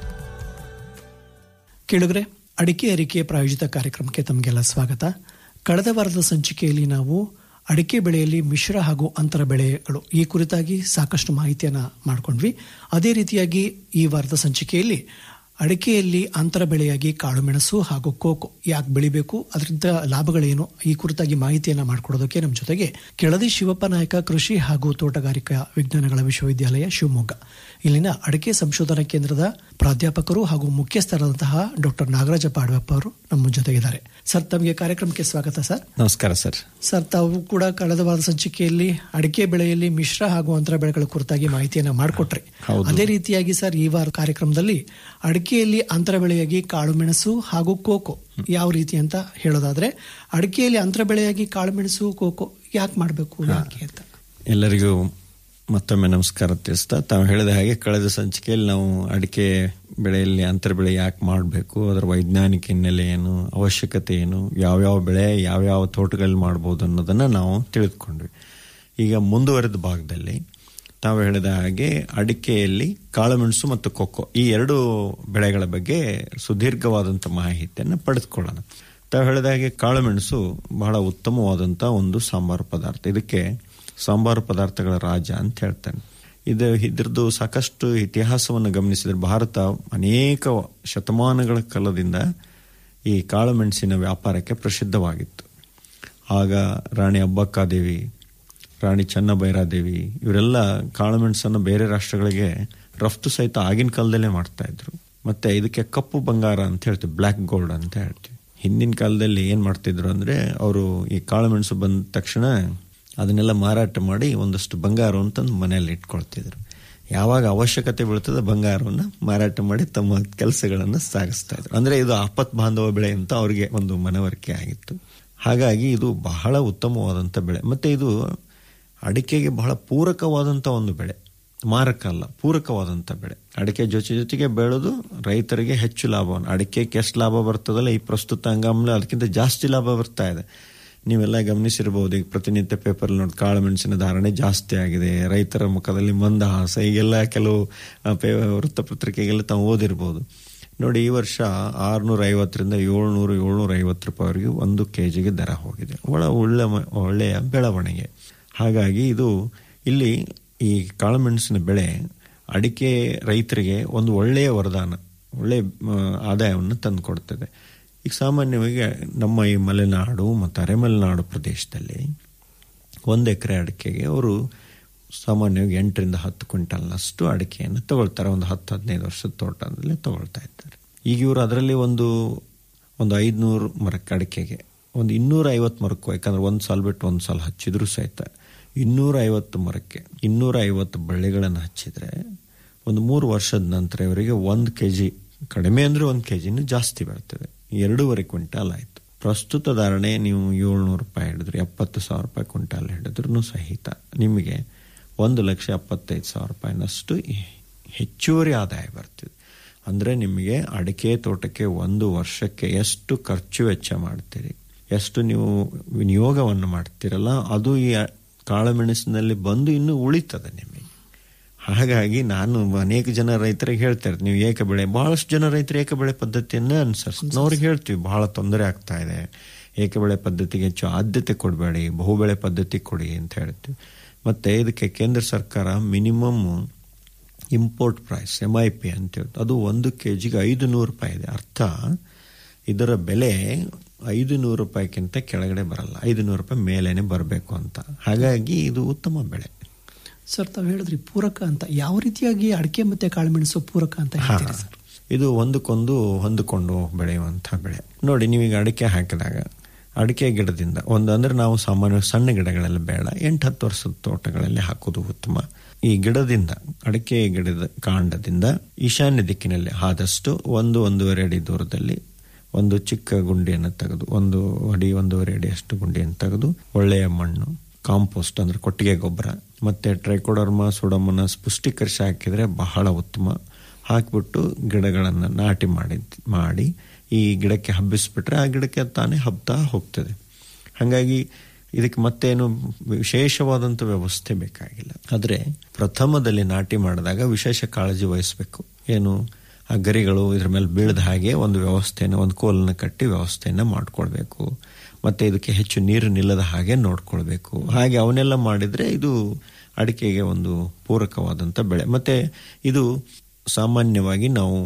ಕೇಳಿದ್ರೆ ಅಡಿಕೆ ಅರಿಕೆ ಪ್ರಾಯೋಜಿತ ಕಾರ್ಯಕ್ರಮಕ್ಕೆ ತಮಗೆಲ್ಲ ಸ್ವಾಗತ ಕಳೆದ ವಾರದ ಸಂಚಿಕೆಯಲ್ಲಿ ನಾವು ಅಡಿಕೆ ಬೆಳೆಯಲ್ಲಿ ಮಿಶ್ರ ಹಾಗೂ ಅಂತರ ಬೆಳೆಗಳು ಈ ಕುರಿತಾಗಿ ಸಾಕಷ್ಟು ಮಾಹಿತಿಯನ್ನ ಮಾಡ್ಕೊಂಡ್ವಿ ಅದೇ ರೀತಿಯಾಗಿ ಈ ವಾರದ ಸಂಚಿಕೆಯಲ್ಲಿ ಅಡಿಕೆಯಲ್ಲಿ ಅಂತರ ಬೆಳೆಯಾಗಿ ಕಾಳುಮೆಣಸು ಹಾಗೂ ಕೋಕೋ ಯಾಕೆ ಬೆಳಿಬೇಕು ಅದರಿಂದ ಲಾಭಗಳೇನು ಈ ಕುರಿತಾಗಿ ಮಾಹಿತಿಯನ್ನ ಮಾಡಿಕೊಡೋದಕ್ಕೆ ನಮ್ಮ ಜೊತೆಗೆ ಕೆಳದಿ ಶಿವಪ್ಪ ನಾಯಕ ಕೃಷಿ ಹಾಗೂ ತೋಟಗಾರಿಕಾ ವಿಜ್ಞಾನಗಳ ವಿಶ್ವವಿದ್ಯಾಲಯ ಶಿವಮೊಗ್ಗ ಇಲ್ಲಿನ ಅಡಿಕೆ ಸಂಶೋಧನಾ ಕೇಂದ್ರದ ಪ್ರಾಧ್ಯಾಪಕರು ಹಾಗೂ ಮುಖ್ಯಸ್ಥರಾದಂತಹ ಡಾಕ್ಟರ್ ನಾಗರಾಜ ಪಾಡ್ವಪ್ಪ ಅವರು ನಮ್ಮ ಜೊತೆಗಿದ್ದಾರೆ ಸರ್ ತಮಗೆ ಕಾರ್ಯಕ್ರಮಕ್ಕೆ ಸ್ವಾಗತ ಸರ್ ನಮಸ್ಕಾರ ಸರ್ ಸರ್ ತಾವು ಕೂಡ ಕಳೆದ ವಾರದ ಸಂಚಿಕೆಯಲ್ಲಿ ಅಡಿಕೆ ಬೆಳೆಯಲ್ಲಿ ಮಿಶ್ರ ಹಾಗೂ ಅಂತರ ಬೆಳೆಗಳ ಕುರಿತಾಗಿ ಮಾಹಿತಿಯನ್ನ ಮಾಡಿಕೊಟ್ರಿ ಹೌದು. ಅದೇ ರೀತಿಯಾಗಿ ಸರ್ ಈ ವಾರ ಕಾರ್ಯಕ್ರಮದಲ್ಲಿ ಅಡಿಕೆಯಲ್ಲಿ ಅಂತರ ಬೆಳೆಯಾಗಿ ಕಾಳುಮೆಣಸು ಹಾಗೂ ಕೋಕೋ ಯಾವ ರೀತಿ ಅಂತ ಹೇಳೋದಾದ್ರೆ ಅಡಿಕೆಯಲ್ಲಿ ಅಂತರ ಬೆಳೆಯಾಗಿ ಕಾಳುಮೆಣಸು ಕೋಕೋ ಯಾಕೆ ಮಾಡಬೇಕು ಯಾಕೆ ಅಂತ ಎಲ್ಲರಿಗೂ ಮತ್ತೊಮ್ಮೆ ನಮಸ್ಕಾರ ತಿಳಿಸ್ತಾ ತಾವು ಹೇಳಿದ ಹಾಗೆ ಕಳೆದ ಸಂಚಿಕೆಯಲ್ಲಿ ನಾವು ಅಡಿಕೆ ಬೆಳೆಯಲ್ಲಿ ಅಂತರ ಬೆಳೆ ಯಾಕೆ ಮಾಡಬೇಕು ಅದರ ವೈಜ್ಞಾನಿಕ ಹಿನ್ನೆಲೆ ಏನು ಅವಶ್ಯಕತೆ ಏನು ಯಾವ್ಯಾವ ಬೆಳೆ ಯಾವ್ಯಾವ ತೋಟಗಳಲ್ಲಿ ಮಾಡ್ಬೋದು ಅನ್ನೋದನ್ನ ನಾವು ತಿಳಿದುಕೊಂಡ್ವಿ ಈಗ ಮುಂದುವರೆದ ಭಾಗದಲ್ಲಿ ತಾವು ಹೇಳಿದ ಹಾಗೆ ಅಡಿಕೆಯಲ್ಲಿ ಕಾಳುಮೆಣಸು ಮತ್ತು ಕೊಕ್ಕೋ ಈ ಎರಡು ಬೆಳೆಗಳ ಬಗ್ಗೆ ಸುದೀರ್ಘವಾದಂಥ ಮಾಹಿತಿಯನ್ನು ಪಡೆದುಕೊಳ್ಳೋಣ ತಾವು ಹೇಳಿದ ಹಾಗೆ ಕಾಳುಮೆಣಸು ಬಹಳ ಉತ್ತಮವಾದಂಥ ಒಂದು ಸಾಂಬಾರು ಪದಾರ್ಥ ಇದಕ್ಕೆ ಸಾಂಬಾರು ಪದಾರ್ಥಗಳ ರಾಜ ಅಂತ ಹೇಳ್ತಾನೆ ಇದು ಇದ್ರದ್ದು ಸಾಕಷ್ಟು ಇತಿಹಾಸವನ್ನು ಗಮನಿಸಿದರೆ ಭಾರತ ಅನೇಕ ಶತಮಾನಗಳ ಕಾಲದಿಂದ ಈ ಕಾಳುಮೆಣಸಿನ ವ್ಯಾಪಾರಕ್ಕೆ ಪ್ರಸಿದ್ಧವಾಗಿತ್ತು ಆಗ ರಾಣಿ ಅಬ್ಬಕ್ಕಾದೇವಿ ರಾಣಿ ಚೆನ್ನಬೈರಾದೇವಿ ಇವರೆಲ್ಲ ಕಾಳುಮೆಣಸನ್ನು ಬೇರೆ ರಾಷ್ಟ್ರಗಳಿಗೆ ರಫ್ತು ಸಹಿತ ಆಗಿನ ಕಾಲದಲ್ಲೇ ಮಾಡ್ತಾ ಇದ್ರು ಮತ್ತೆ ಇದಕ್ಕೆ ಕಪ್ಪು ಬಂಗಾರ ಅಂತ ಹೇಳ್ತೀವಿ ಬ್ಲ್ಯಾಕ್ ಗೋಲ್ಡ್ ಅಂತ ಹೇಳ್ತೀವಿ ಹಿಂದಿನ ಕಾಲದಲ್ಲಿ ಏನ್ ಮಾಡ್ತಿದ್ರು ಅಂದ್ರೆ ಅವರು ಈ ಕಾಳುಮೆಣಸು ಬಂದ ತಕ್ಷಣ ಅದನ್ನೆಲ್ಲ ಮಾರಾಟ ಮಾಡಿ ಒಂದಷ್ಟು ಬಂಗಾರವನ್ನು ತಂದು ಮನೆಯಲ್ಲಿ ಇಟ್ಕೊಳ್ತಿದ್ರು ಯಾವಾಗ ಅವಶ್ಯಕತೆ ಬೀಳ್ತದೆ ಬಂಗಾರವನ್ನು ಮಾರಾಟ ಮಾಡಿ ತಮ್ಮ ಕೆಲಸಗಳನ್ನು ಸಾಗಿಸ್ತಾ ಇದ್ರು ಅಂದ್ರೆ ಇದು ಆಪತ್ ಬಾಂಧವ ಬೆಳೆ ಅಂತ ಅವರಿಗೆ ಒಂದು ಮನವರಿಕೆ ಆಗಿತ್ತು ಹಾಗಾಗಿ ಇದು ಬಹಳ ಉತ್ತಮವಾದಂಥ ಬೆಳೆ ಮತ್ತೆ ಇದು ಅಡಿಕೆಗೆ ಬಹಳ ಪೂರಕವಾದಂಥ ಒಂದು ಬೆಳೆ ಮಾರಕ ಅಲ್ಲ ಪೂರಕವಾದಂಥ ಬೆಳೆ ಅಡಿಕೆ ಜೊತೆ ಜೊತೆಗೆ ಬೆಳೆದು ರೈತರಿಗೆ ಹೆಚ್ಚು ಲಾಭವನ್ನು ಅಡಿಕೆಗೆ ಎಷ್ಟು ಲಾಭ ಬರ್ತದಲ್ಲ ಈ ಪ್ರಸ್ತುತ ಹಂಗಾಮಲ್ಲಿ ಅದಕ್ಕಿಂತ ಜಾಸ್ತಿ ಲಾಭ ಬರ್ತಾ ಇದೆ ನೀವೆಲ್ಲ ಗಮನಿಸಿರಬಹುದು ಈಗ ಪ್ರತಿನಿತ್ಯ ಪೇಪರ್ ನೋಡಿ ಕಾಳು ಮೆಣಸಿನ ಧಾರಣೆ ಜಾಸ್ತಿ ಆಗಿದೆ ರೈತರ ಮುಖದಲ್ಲಿ ಮಂದಹಾಸ ಈಗೆಲ್ಲ ಕೆಲವು ಆ, ಪೇ ವೃತ್ತಪತ್ರಿಕೆಗೆಲ್ಲ ತಾವು ಓದಿರ್ಬೋದು ನೋಡಿ ಈ ವರ್ಷ ಆರ್ನೂರ ಐವತ್ತರಿಂದ ಏಳ್ನೂರು ಏಳ್ನೂರ ಐವತ್ತು ರೂಪಾಯಿವರೆಗೆ ಒಂದು ಕೆ ಜಿಗೆ ದರ ಹೋಗಿದೆ ಒಳ ಒಳ್ಳೆ ಮ- ಒಳ್ಳೆಯ ಬೆಳವಣಿಗೆ ಹಾಗಾಗಿ ಇದು ಇಲ್ಲಿ ಈ ಕಾಳುಮೆಣಸಿನ ಬೆಳೆ ಅಡಿಕೆ ರೈತರಿಗೆ ಒಂದು ಒಳ್ಳೆಯ ವರದಾನ ಒಳ್ಳೆಯ ಆ, ಆದಾಯವನ್ನು ತಂದು ಕೊಡ್ತದೆ ಈಗ ಸಾಮಾನ್ಯವಾಗಿ ನಮ್ಮ ಈ ಮಲೆನಾಡು ಮತ್ತು ಅರೆಮಲೆನಾಡು ಪ್ರದೇಶದಲ್ಲಿ ಒಂದು ಎಕರೆ ಅಡಿಕೆಗೆ ಅವರು ಸಾಮಾನ್ಯವಾಗಿ ಎಂಟರಿಂದ ಹತ್ತು ಕ್ವಿಂಟಲ್ನಷ್ಟು ಅಡಿಕೆಯನ್ನು ತಗೊಳ್ತಾರೆ ಒಂದು ಹತ್ತು ಹದಿನೈದು ವರ್ಷದ ತೋಟದಲ್ಲಿ ತಗೊಳ್ತಾ ಇದ್ದಾರೆ ಈಗ ಇವರು ಅದರಲ್ಲಿ ಒಂದು ಒಂದು ಐದುನೂರು ಮರಕ್ಕೆ ಅಡಿಕೆಗೆ ಒಂದು ಇನ್ನೂರ ಐವತ್ತು ಮರಕ್ಕೂ ಯಾಕಂದ್ರೆ ಒಂದು ಸಾಲ ಬಿಟ್ಟು ಒಂದು ಸಾಲ ಹಚ್ಚಿದ್ರು ಸಹಿತ ಇನ್ನೂರ ಐವತ್ತು ಮರಕ್ಕೆ ಇನ್ನೂರ ಐವತ್ತು ಬಳ್ಳಿಗಳನ್ನು ಹಚ್ಚಿದ್ರೆ ಒಂದು ಮೂರು ವರ್ಷದ ನಂತರ ಇವರಿಗೆ ಒಂದು ಕೆ ಜಿ ಕಡಿಮೆ ಅಂದ್ರೆ ಒಂದು ಕೆ ಜಿನೂ ಜಾಸ್ತಿ ಬರ್ತದೆ ಎರಡೂವರೆ ಕ್ವಿಂಟಾಲ್ ಆಯಿತು ಪ್ರಸ್ತುತ ಧಾರಣೆ ನೀವು ಏಳ್ನೂರು ರೂಪಾಯಿ ಹಿಡಿದ್ರೆ ಎಪ್ಪತ್ತು ಸಾವಿರ ರೂಪಾಯಿ ಕ್ವಿಂಟಾಲ್ ಹಿಡಿದ್ರೂ ಸಹಿತ ನಿಮಗೆ ಒಂದು ಲಕ್ಷ ಎಪ್ಪತ್ತೈದು ಸಾವಿರ ರೂಪಾಯಿನಷ್ಟು ಹೆಚ್ಚುವರಿ ಆದಾಯ ಬರ್ತಿದೆ ಅಂದರೆ ನಿಮಗೆ ಅಡಿಕೆ ತೋಟಕ್ಕೆ ಒಂದು ವರ್ಷಕ್ಕೆ ಎಷ್ಟು ಖರ್ಚು ವೆಚ್ಚ ಮಾಡ್ತೀರಿ ಎಷ್ಟು ನೀವು ವಿನಿಯೋಗವನ್ನು ಮಾಡ್ತೀರಲ್ಲ ಅದು ಈ ಕಾಳುಮೆಣಸಿನಲ್ಲಿ ಬಂದು ಇನ್ನೂ ಉಳಿತದೆ ನಿಮಗೆ ಹಾಗಾಗಿ ನಾನು ಅನೇಕ ಜನ ರೈತರಿಗೆ ಹೇಳ್ತಾರೆ ನೀವು ಏಕ ಬೆಳೆ ಬಹಳಷ್ಟು ಜನ ರೈತರು ಏಕ ಬೆಳೆ ಪದ್ಧತಿಯನ್ನ ಅನುಸರಿಸ್ತಾರೆ ಅವ್ರಿಗೆ ಹೇಳ್ತೀವಿ ಬಹಳ ತೊಂದರೆ ಆಗ್ತಾ ಇದೆ ಏಕ ಬೆಳೆ ಪದ್ಧತಿಗೆ ಹೆಚ್ಚು ಆದ್ಯತೆ ಕೊಡಬೇಡಿ ಬಹುಬೆಳೆ ಪದ್ಧತಿ ಕೊಡಿ ಅಂತ ಹೇಳ್ತೀವಿ ಮತ್ತೆ ಇದಕ್ಕೆ ಕೇಂದ್ರ ಸರ್ಕಾರ minimum import price M I P ಅಂತ ಹೇಳ್ತಾರೆ ಅದು ಒಂದು ಕೆ ಜಿಗೆ ಐದು ನೂರು ರೂಪಾಯಿ ಇದೆ ಅರ್ಥ ಇದರ ಬೆಲೆ ಐದು ನೂರು ರೂಪಾಯಿಗಿಂತ ಕೆಳಗಡೆ ಬರಲ್ಲ ಐದು ನೂರು ರೂಪಾಯಿ ಮೇಲೇನೆ ಬರಬೇಕು ಅಂತ ಹಾಗಾಗಿ ಇದು ಉತ್ತಮ ಬೆಳೆ ಸರ್ ತಾವು ಹೇಳಿದ್ರಿ ಪೂರಕ ಅಂತ ಯಾವ ರೀತಿಯಾಗಿ ಅಡಿಕೆ ಮತ್ತೆ ಕಾಳುಮೆಣಸು ಪೂರಕ ಅಂತ ಹೇಳ್ತೀರಿ ಸರ್ ಇದು ಒಂದಕ್ಕೊಂದು ಹೊಂದಿಕೊಂಡು ಬೆಳೆಯುವಂಥ ಬೆಳೆ ನೋಡಿ ನೀವೀಗ ಅಡಿಕೆ ಹಾಕಿದಾಗ ಅಡಿಕೆ ಗಿಡದಿಂದ ಒಂದು ಅಂದ್ರೆ ನಾವು ಸಾಮಾನ್ಯ ಸಣ್ಣ ಗಿಡಗಳೆಲ್ಲ ಬೇಡ ಎಂಟು ಹತ್ತು ವರ್ಷದ ತೋಟಗಳಲ್ಲಿ ಹಾಕೋದು ಉತ್ತಮ ಈ ಗಿಡದಿಂದ ಅಡಿಕೆ ಗಿಡದ ಕಾಂಡದಿಂದ ಈಶಾನ್ಯ ದಿಕ್ಕಿನಲ್ಲಿ ಆದಷ್ಟು ಒಂದು ಒಂದೂವರೆ ಅಡಿ ದೂರದಲ್ಲಿ ಒಂದು ಚಿಕ್ಕ ಗುಂಡಿಯನ್ನು ತೆಗೆದು ಒಂದು ಅಡಿ ಒಂದೂವರೆ ಅಡಿ ಅಷ್ಟು ಗುಂಡಿಯನ್ನು ತೆಗೆದು ಒಳ್ಳೆಯ ಮಣ್ಣು ಕಾಂಪೋಸ್ಟ್ ಅಂದ್ರೆ ಕೊಟ್ಟಿಗೆ ಗೊಬ್ಬರ ಮತ್ತೆ ಟ್ರೈಕೋಡರ್ಮ ಸುಡಮನಸ್ ಪುಷ್ಟೀಕರಿಸಿ ಹಾಕಿದ್ರೆ ಬಹಳ ಉತ್ತಮ ಹಾಕಿಬಿಟ್ಟು ಗಿಡಗಳನ್ನು ನಾಟಿ ಮಾಡಿ ಮಾಡಿ ಈ ಗಿಡಕ್ಕೆ ಹಬ್ಬಿಸ್ಬಿಟ್ರೆ ಆ ಗಿಡಕ್ಕೆ ತಾನೇ ಹಬ್ತಾ ಹೋಗ್ತದೆ ಹಾಗಾಗಿ ಇದಕ್ಕೆ ಮತ್ತೇನು ವಿಶೇಷವಾದಂಥ ವ್ಯವಸ್ಥೆ ಬೇಕಾಗಿಲ್ಲ ಆದರೆ ಪ್ರಥಮದಲ್ಲಿ ನಾಟಿ ಮಾಡಿದಾಗ ವಿಶೇಷ ಕಾಳಜಿ ವಹಿಸಬೇಕು ಏನು ಆ ಗರಿಗಳು ಇದ್ರ ಮೇಲೆ ಬೀಳದ ಹಾಗೆ ಒಂದು ವ್ಯವಸ್ಥೆಯನ್ನು ಒಂದು ಕೋಲನ್ನು ಕಟ್ಟಿ ವ್ಯವಸ್ಥೆಯನ್ನು ಮಾಡ್ಕೊಳ್ಬೇಕು ಮತ್ತೆ ಇದಕ್ಕೆ ಹೆಚ್ಚು ನೀರು ನಿಲ್ಲದ ಹಾಗೆ ನೋಡ್ಕೊಳ್ಬೇಕು ಹಾಗೆ ಅವನ್ನೆಲ್ಲ ಮಾಡಿದ್ರೆ ಇದು ಅಡಿಕೆಗೆ ಒಂದು ಪೂರಕವಾದಂಥ ಬೆಳೆ ಮತ್ತೆ ಇದು ಸಾಮಾನ್ಯವಾಗಿ ನಾವು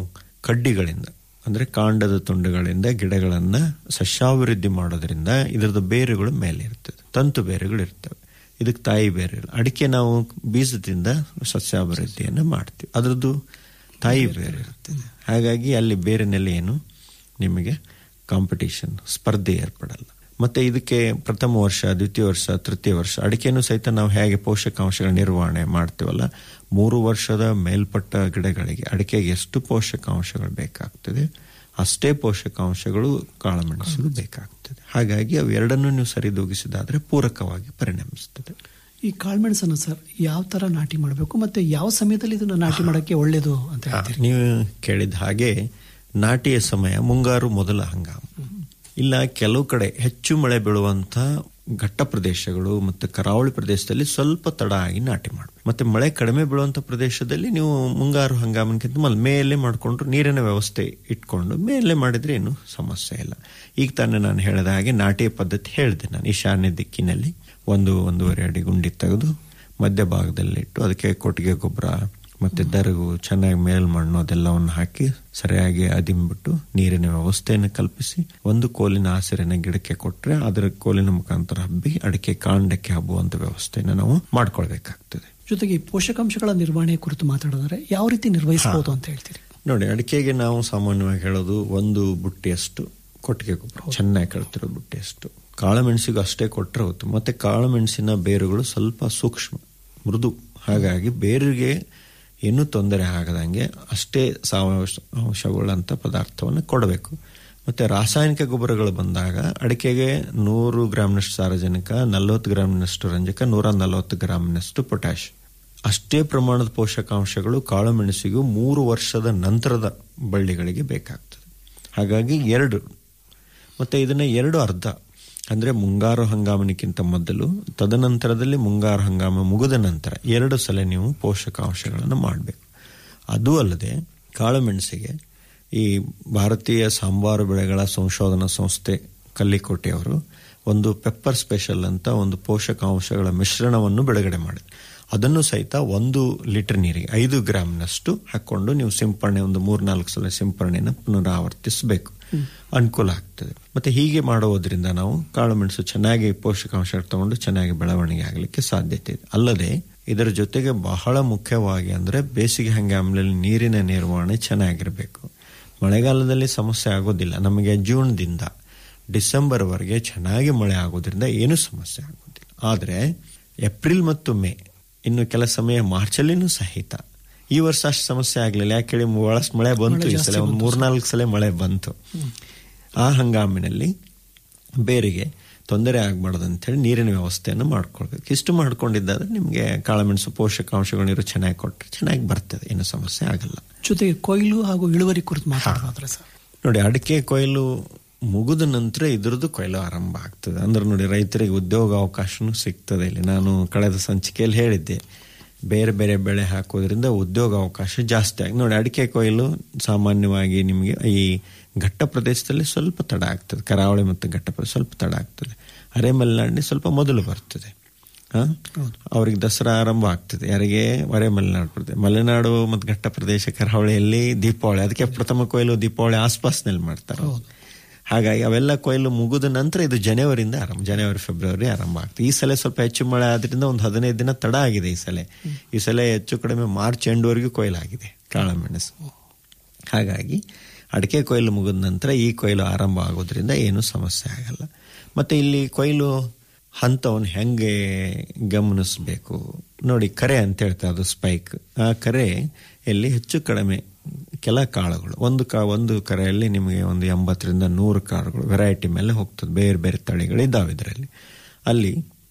ಕಡ್ಡಿಗಳಿಂದ ಅಂದ್ರೆ ಕಾಂಡದ ತುಂಡುಗಳಿಂದ ಗಿಡಗಳನ್ನ ಸಸ್ಯಾಭಿವೃದ್ಧಿ ಮಾಡೋದ್ರಿಂದ ಇದರದ ಬೇರುಗಳು ಮೇಲೆ ಇರ್ತದೆ ತಂತು ಬೇರುಗಳು ಇರ್ತವೆ ಇದಕ್ಕೆ ತಾಯಿ ಬೇರೆ ಇಲ್ಲ ಅಡಿಕೆ ನಾವು ಬೀಜದಿಂದ ಸಸ್ಯಾಭಿವೃದ್ಧಿಯನ್ನು ಮಾಡ್ತೀವಿ ಅದರದ್ದು ತಾಯಿ ಬೇರೆ ಇರ್ತದೆ ಹಾಗಾಗಿ ಅಲ್ಲಿ ಬೇರಿನಲ್ಲಿ ಏನು ನಿಮಗೆ ಕಾಂಪಿಟಿಷನ್ ಸ್ಪರ್ಧೆ ಏರ್ಪಡಲ್ಲ ಮತ್ತೆ ಇದಕ್ಕೆ ಪ್ರಥಮ ವರ್ಷ ದ್ವಿತೀಯ ವರ್ಷ ತೃತೀಯ ವರ್ಷ ಅಡಿಕೆನೂ ಸಹಿತ ನಾವು ಹೇಗೆ ಪೋಷಕಾಂಶಗಳ ನಿರ್ವಹಣೆ ಮಾಡ್ತೀವಲ್ಲ ಮೂರು ವರ್ಷದ ಮೇಲ್ಪಟ್ಟ ಗಿಡಗಳಿಗೆ ಅಡಿಕೆಗೆ ಎಷ್ಟು ಪೋಷಕಾಂಶಗಳು ಬೇಕಾಗ್ತದೆ ಅಷ್ಟೇ ಪೋಷಕಾಂಶಗಳು ಕಾಳುಮೆಣಸಿಗೂ ಬೇಕಾಗ್ತದೆ ಹಾಗಾಗಿ ಅವೆರಡನ್ನೂ ನೀವು ಸರಿದೂಗಿಸಿದಾದ್ರೆ ಪೂರಕವಾಗಿ ಪರಿಣಮಿಸ್ತದೆ ಈ ಕಾಳುಮೆಣಸನ್ನು ಸರ್ ಯಾವ ತರ ನಾಟಿ ಮಾಡಬೇಕು ಮತ್ತೆ ಯಾವ ಸಮಯದಲ್ಲಿ ಇದನ್ನ ನಾಟಿ ಮಾಡಕ್ಕೆ ಒಳ್ಳೇದು ಅಂತ ಹೇಳ್ತೀರಿ ನೀವು ಕೇಳಿದ ಹಾಗೆ ನಾಟಿಯ ಸಮಯ ಮುಂಗಾರು ಮೊದಲ ಹಂಗಾಮು ಇಲ್ಲ ಕೆಲವು ಕಡೆ ಹೆಚ್ಚು ಮಳೆ ಬೀಳುವಂತ ಘಟ್ಟ ಪ್ರದೇಶಗಳು ಮತ್ತು ಕರಾವಳಿ ಪ್ರದೇಶದಲ್ಲಿ ಸ್ವಲ್ಪ ತಡ ಆಗಿ ನಾಟಿ ಮಾಡಬೇಕು ಮತ್ತೆ ಮಳೆ ಕಡಿಮೆ ಬೀಳುವಂತ ಪ್ರದೇಶದಲ್ಲಿ ನೀವು ಮುಂಗಾರು ಹಂಗಾಮಿನಕ್ಕಿಂತ ಮೊದಲು ಮೇಲೆ ಮಾಡಿಕೊಂಡು ನೀರಿನ ವ್ಯವಸ್ಥೆ ಇಟ್ಕೊಂಡು ಮೇಲೆ ಮಾಡಿದ್ರೆ ಏನು ಸಮಸ್ಯೆ ಇಲ್ಲ ಈಗ ತಾನೇ ನಾನು ಹೇಳಿದ ಹಾಗೆ ನಾಟಿಯ ಪದ್ಧತಿ ಹೇಳಿದೆ ನಾನು ಈಶಾನ್ಯ ದಿಕ್ಕಿನಲ್ಲಿ ಒಂದು ಒಂದೂವರೆ ಅಡಿ ಗುಂಡಿ ತೆಗೆದು ಮಧ್ಯಭಾಗದಲ್ಲಿಟ್ಟು ಅದಕ್ಕೆ ಕೊಟ್ಟಿಗೆ ಗೊಬ್ಬರ ಮತ್ತೆ ದರಗು ಚೆನ್ನಾಗಿ ಮೇಲ್ಮಣ್ಣು ಅದೆಲ್ಲವನ್ನು ಹಾಕಿ ಸರಿಯಾಗಿ ಅದಿಂಬಿಟ್ಟು ನೀರಿನ ವ್ಯವಸ್ಥೆಯನ್ನು ಕಲ್ಪಿಸಿ ಒಂದು ಕೋಲಿನ ಆಸರೆನ ಗಿಡಕ್ಕೆ ಕೊಟ್ರೆ ಅದರ ಕೋಲಿನ ಮುಖಾಂತರ ಹಬ್ಬಿ ಅಡಿಕೆ ಕಾಂಡಕ್ಕೆ ಹಬ್ಬುವಂತ ವ್ಯವಸ್ಥೆಯನ್ನು ನಾವು ಮಾಡ್ಕೊಳ್ಬೇಕಾಗ್ತದೆ ಜೊತೆಗೆ ಈ ಪೋಷಕಾಂಶಗಳ ನಿರ್ವಹಣೆ ಕುರಿತು ಮಾತಾಡಿದ್ರೆ ಯಾವ ರೀತಿ ನಿರ್ವಹಿಸಬಹುದು ಅಂತ ಹೇಳ್ತೀರಿ ನೋಡಿ ಅಡಿಕೆಗೆ ನಾವು ಸಾಮಾನ್ಯವಾಗಿ ಹೇಳೋದು ಒಂದು ಬುಟ್ಟಿಯಷ್ಟು ಕೊಟ್ಟಿಗೆ ಗೊಬ್ಬರ ಚೆನ್ನಾಗಿ ಕಳ್ತಿರೋ ಬುಟ್ಟಿಯಷ್ಟು ಕಾಳುಮೆಣಸಿಗೂ ಅಷ್ಟೇ ಕೊಟ್ಟರೆ ಹೋಯ್ತು ಮತ್ತೆ ಕಾಳುಮೆಣಸಿನ ಬೇರುಗಳು ಸ್ವಲ್ಪ ಸೂಕ್ಷ್ಮ ಮೃದು ಹಾಗಾಗಿ ಬೇರಿಗೆ ಏನೂ ತೊಂದರೆ ಆಗದಂಗೆ ಅಷ್ಟೇ ಸಾವಯವ ಅಂಶಗಳಂತ ಪದಾರ್ಥವನ್ನು ಕೊಡಬೇಕು ಮತ್ತೆ ರಾಸಾಯನಿಕ ಗೊಬ್ಬರಗಳು ಬಂದಾಗ ಅಡಿಕೆಗೆ ನೂರು ಗ್ರಾಮ್ನಷ್ಟು ಸಾರಜನಕ ನಲವತ್ತು ಗ್ರಾಮ್ನಷ್ಟು ರಂಜಕ ನೂರ ನಲವತ್ತು ಗ್ರಾಮ್ನಷ್ಟು ಪೊಟ್ಯಾಶ್ ಅಷ್ಟೇ ಪ್ರಮಾಣದ ಪೋಷಕಾಂಶಗಳು ಕಾಳುಮೆಣಸಿಗೂ ಮೂರು ವರ್ಷದ ನಂತರದ ಬಳ್ಳಿಗಳಿಗೆ ಬೇಕಾಗ್ತದೆ ಹಾಗಾಗಿ ಎರಡು ಮತ್ತೆ ಇದನ್ನ ಎರಡು ಅರ್ಧ ಅಂದ್ರೆ ಮುಂಗಾರು ಹಂಗಾಮಿನಕ್ಕಿಂತ ಮೊದಲು ತದನಂತರದಲ್ಲಿ ಮುಂಗಾರು ಹಂಗಾಮ ಮುಗಿದ ನಂತರ ಎರಡು ಸಲ ನೀವು ಪೋಷಕಾಂಶಗಳನ್ನು ಮಾಡಬೇಕು ಅದು ಅಲ್ಲದೆ ಕಾಳುಮೆಣಸಿಗೆ ಈ ಭಾರತೀಯ ಸಾಂಬಾರು ಬೆಳೆಗಳ ಸಂಶೋಧನಾ ಸಂಸ್ಥೆ ಕಲ್ಲಿಕೋಟೆಯವರು ಒಂದು ಪೆಪ್ಪರ್ ಸ್ಪೆಷಲ್ ಅಂತ ಒಂದು ಪೋಷಕಾಂಶಗಳ ಮಿಶ್ರಣವನ್ನು ಬಿಡುಗಡೆ ಮಾಡಿದೆ ಅದನ್ನು ಸಹಿತ ಒಂದು ಲೀಟರ್ ನೀರಿಗೆ ಐದು ಗ್ರಾಮ್ನಷ್ಟು ಹಾಕೊಂಡು ನೀವು ಸಿಂಪರಣೆ ಒಂದು ಮೂರ್ನಾಲ್ಕು ಸಲ ಸಿಂಪರಣೆಯನ್ನು ಪುನರಾವರ್ತಿಸಬೇಕು ಅನುಕೂಲ ಆಗ್ತದೆ ಮತ್ತೆ ಹೀಗೆ ಮಾಡುವುದರಿಂದ ನಾವು ಕಾಳುಮೆಣಸು ಚೆನ್ನಾಗಿ ಪೋಷಕಾಂಶ ತಗೊಂಡು ಚೆನ್ನಾಗಿ ಬೆಳವಣಿಗೆ ಆಗಲಿಕ್ಕೆ ಸಾಧ್ಯತೆ ಇದೆ ಅಲ್ಲದೆ ಇದರ ಜೊತೆಗೆ ಬಹಳ ಮುಖ್ಯವಾಗಿ ಅಂದ್ರೆ ಬೇಸಿಗೆ ಹಂಗಾಮಿನಲ್ಲಿ ನೀರಿನ ನಿರ್ವಹಣೆ ಚೆನ್ನಾಗಿರಬೇಕು ಮಳೆಗಾಲದಲ್ಲಿ ಸಮಸ್ಯೆ ಆಗೋದಿಲ್ಲ ನಮಗೆ ಜೂನ್ದಿಂದ ಡಿಸೆಂಬರ್ ವರೆಗೆ ಚೆನ್ನಾಗಿ ಮಳೆ ಆಗೋದ್ರಿಂದ ಏನೂ ಸಮಸ್ಯೆ ಆಗೋದಿಲ್ಲ ಆದರೆ ಏಪ್ರಿಲ್ ಮತ್ತು ಮೇ ಇನ್ನು ಕೆಲ ಸಮಯ ಮಾರ್ಚಲ್ಲಿನೂ ಸಹಿತ ಈ ವರ್ಷ ಅಷ್ಟು ಸಮಸ್ಯೆ ಆಗಲಿಲ್ಲ ಯಾಕೆ ಹೇಳಿ ಬಹಳಷ್ಟು ಮಳೆ ಬಂತು ಈ ಸಲ ಒಂದು ಮೂರ್ನಾಲ್ಕು ಸಲ ಮಳೆ ಬಂತು ಆ ಹಂಗಾಮಿನಲ್ಲಿ ಬೇರಿಗೆ ತೊಂದರೆ ಆಗಬಾರ್ದು ಅಂತೇಳಿ ನೀರಿನ ವ್ಯವಸ್ಥೆಯನ್ನು ಮಾಡ್ಕೊಳ್ಬೇಕು ಇಷ್ಟು ಮಾಡ್ಕೊಂಡಿದ್ದಾದ್ರೆ ನಿಮಗೆ ಕಾಳುಮೆಣಸು ಪೋಷಕಾಂಶಗಳು ನೀರು ಚೆನ್ನಾಗಿ ಕೊಟ್ಟರೆ ಚೆನ್ನಾಗಿ ಬರ್ತದೆ ಏನು ಸಮಸ್ಯೆ ಆಗಲ್ಲ ಜೊತೆಗೆ ಕೊಯ್ಲು ಹಾಗೂ ಇಳುವರಿ ಕುರಿತು ಮಾತಾಡೋದಾದ್ರೆ ಸರ್ ನೋಡಿ ಅಡಿಕೆ ಕೊಯ್ಲು ಮುಗಿದ ನಂತರ ಇದ್ರದ್ದು ಕೊಯ್ಲು ಆರಂಭ ಆಗ್ತದೆ ಅಂದ್ರೆ ನೋಡಿ ರೈತರಿಗೆ ಉದ್ಯೋಗ ಅವಕಾಶನೂ ಸಿಗ್ತದೆ ಇಲ್ಲಿ ನಾನು ಕಳೆದ ಸಂಚಿಕೆಯಲ್ಲಿ ಹೇಳಿದ್ದೆ ಬೇರೆ ಬೇರೆ ಬೆಳೆ ಹಾಕೋದ್ರಿಂದ ಉದ್ಯೋಗ ಅವಕಾಶ ಜಾಸ್ತಿ ಆಗಿ ನೋಡಿ ಅಡಿಕೆ ಕೊಯ್ಲು ಸಾಮಾನ್ಯವಾಗಿ ನಿಮಗೆ ಈ ಘಟ್ಟ ಪ್ರದೇಶದಲ್ಲಿ ಸ್ವಲ್ಪ ತಡ ಆಗ್ತದೆ ಕರಾವಳಿ ಮತ್ತು ಘಟ್ಟ ಪ್ರದೇಶ ಸ್ವಲ್ಪ ತಡ ಆಗ್ತದೆ ಅರೆ ಮಲೆನಾಡಿನ ಸ್ವಲ್ಪ ಮೊದಲು ಬರ್ತದೆ ಅವ್ರಿಗೆ ದಸರಾ ಆರಂಭ ಆಗ್ತದೆ ಯಾರಿಗೆ ಹೊರೆ ಮಲೆನಾಡು ಪ್ರದೇಶ ಮಲೆನಾಡು ಮತ್ತು ಘಟ್ಟ ಪ್ರದೇಶ ಕರಾವಳಿಯಲ್ಲಿ ದೀಪಾವಳಿ ಅದಕ್ಕೆ ಪ್ರಥಮ ಕೊಯ್ಲು ದೀಪಾವಳಿ ಆಸ್ಪಾಸ್ನಲ್ಲಿ ಮಾಡ್ತಾರೆ ಹಾಗಾಗಿ ಅವೆಲ್ಲ ಕೊಯ್ಲು ಮುಗಿದ ನಂತರ ಇದು ಜನವರಿಯಿಂದ ಆರಂಭ ಜನವರಿ ಫೆಬ್ರವರಿ ಆರಂಭ ಆಗ್ತದೆ ಈ ಸಲ ಸ್ವಲ್ಪ ಹೆಚ್ಚು ಮಳೆ ಆದ್ರಿಂದ ಒಂದು ಹದಿನೈದು ದಿನ ತಡ ಆಗಿದೆ ಈ ಸಲ ಈ ಸಲ ಹೆಚ್ಚು ಕಡಿಮೆ ಮಾರ್ಚ್ ಎಂಡ್ವರೆಗೂ ಕೊಯ್ಲಾಗಿದೆ ಕಾಳುಮೆಣಸು ಹಾಗಾಗಿ ಅಡಿಕೆ ಕೊಯ್ಲು ಮುಗಿದ ನಂತರ ಈ ಕೊಯ್ಲು ಆರಂಭ ಆಗೋದ್ರಿಂದ ಏನೂ ಸಮಸ್ಯೆ ಆಗಲ್ಲ ಮತ್ತೆ ಇಲ್ಲಿ ಕೊಯ್ಲು ಹಂತವನ್ನು ಹೆಂಗೆ ಗಮನಿಸಬೇಕು ನೋಡಿ ಕರೆ ಅಂತ ಹೇಳ್ತಾರೆ ಅದು ಸ್ಪೈಕ್ ಆ ಕರೆ ಎಲ್ಲಿ ಹೆಚ್ಚು ಕಡಿಮೆ ಕೆಲ ಕಾಳುಗಳು ಒಂದು ಕಾ ಒಂದು ಕರೆಯಲ್ಲಿ ನಿಮಗೆ ಒಂದು ಎಂಬತ್ತರಿಂದ ನೂರು ಕಾಳುಗಳು ವೆರೈಟಿ ಮೇಲೆ ಹೋಗ್ತದೆ ಬೇರೆ ಬೇರೆ ತಳಿಗಳು ಇದ್ದಾವೆ ಇದರಲ್ಲಿ ಅಲ್ಲಿ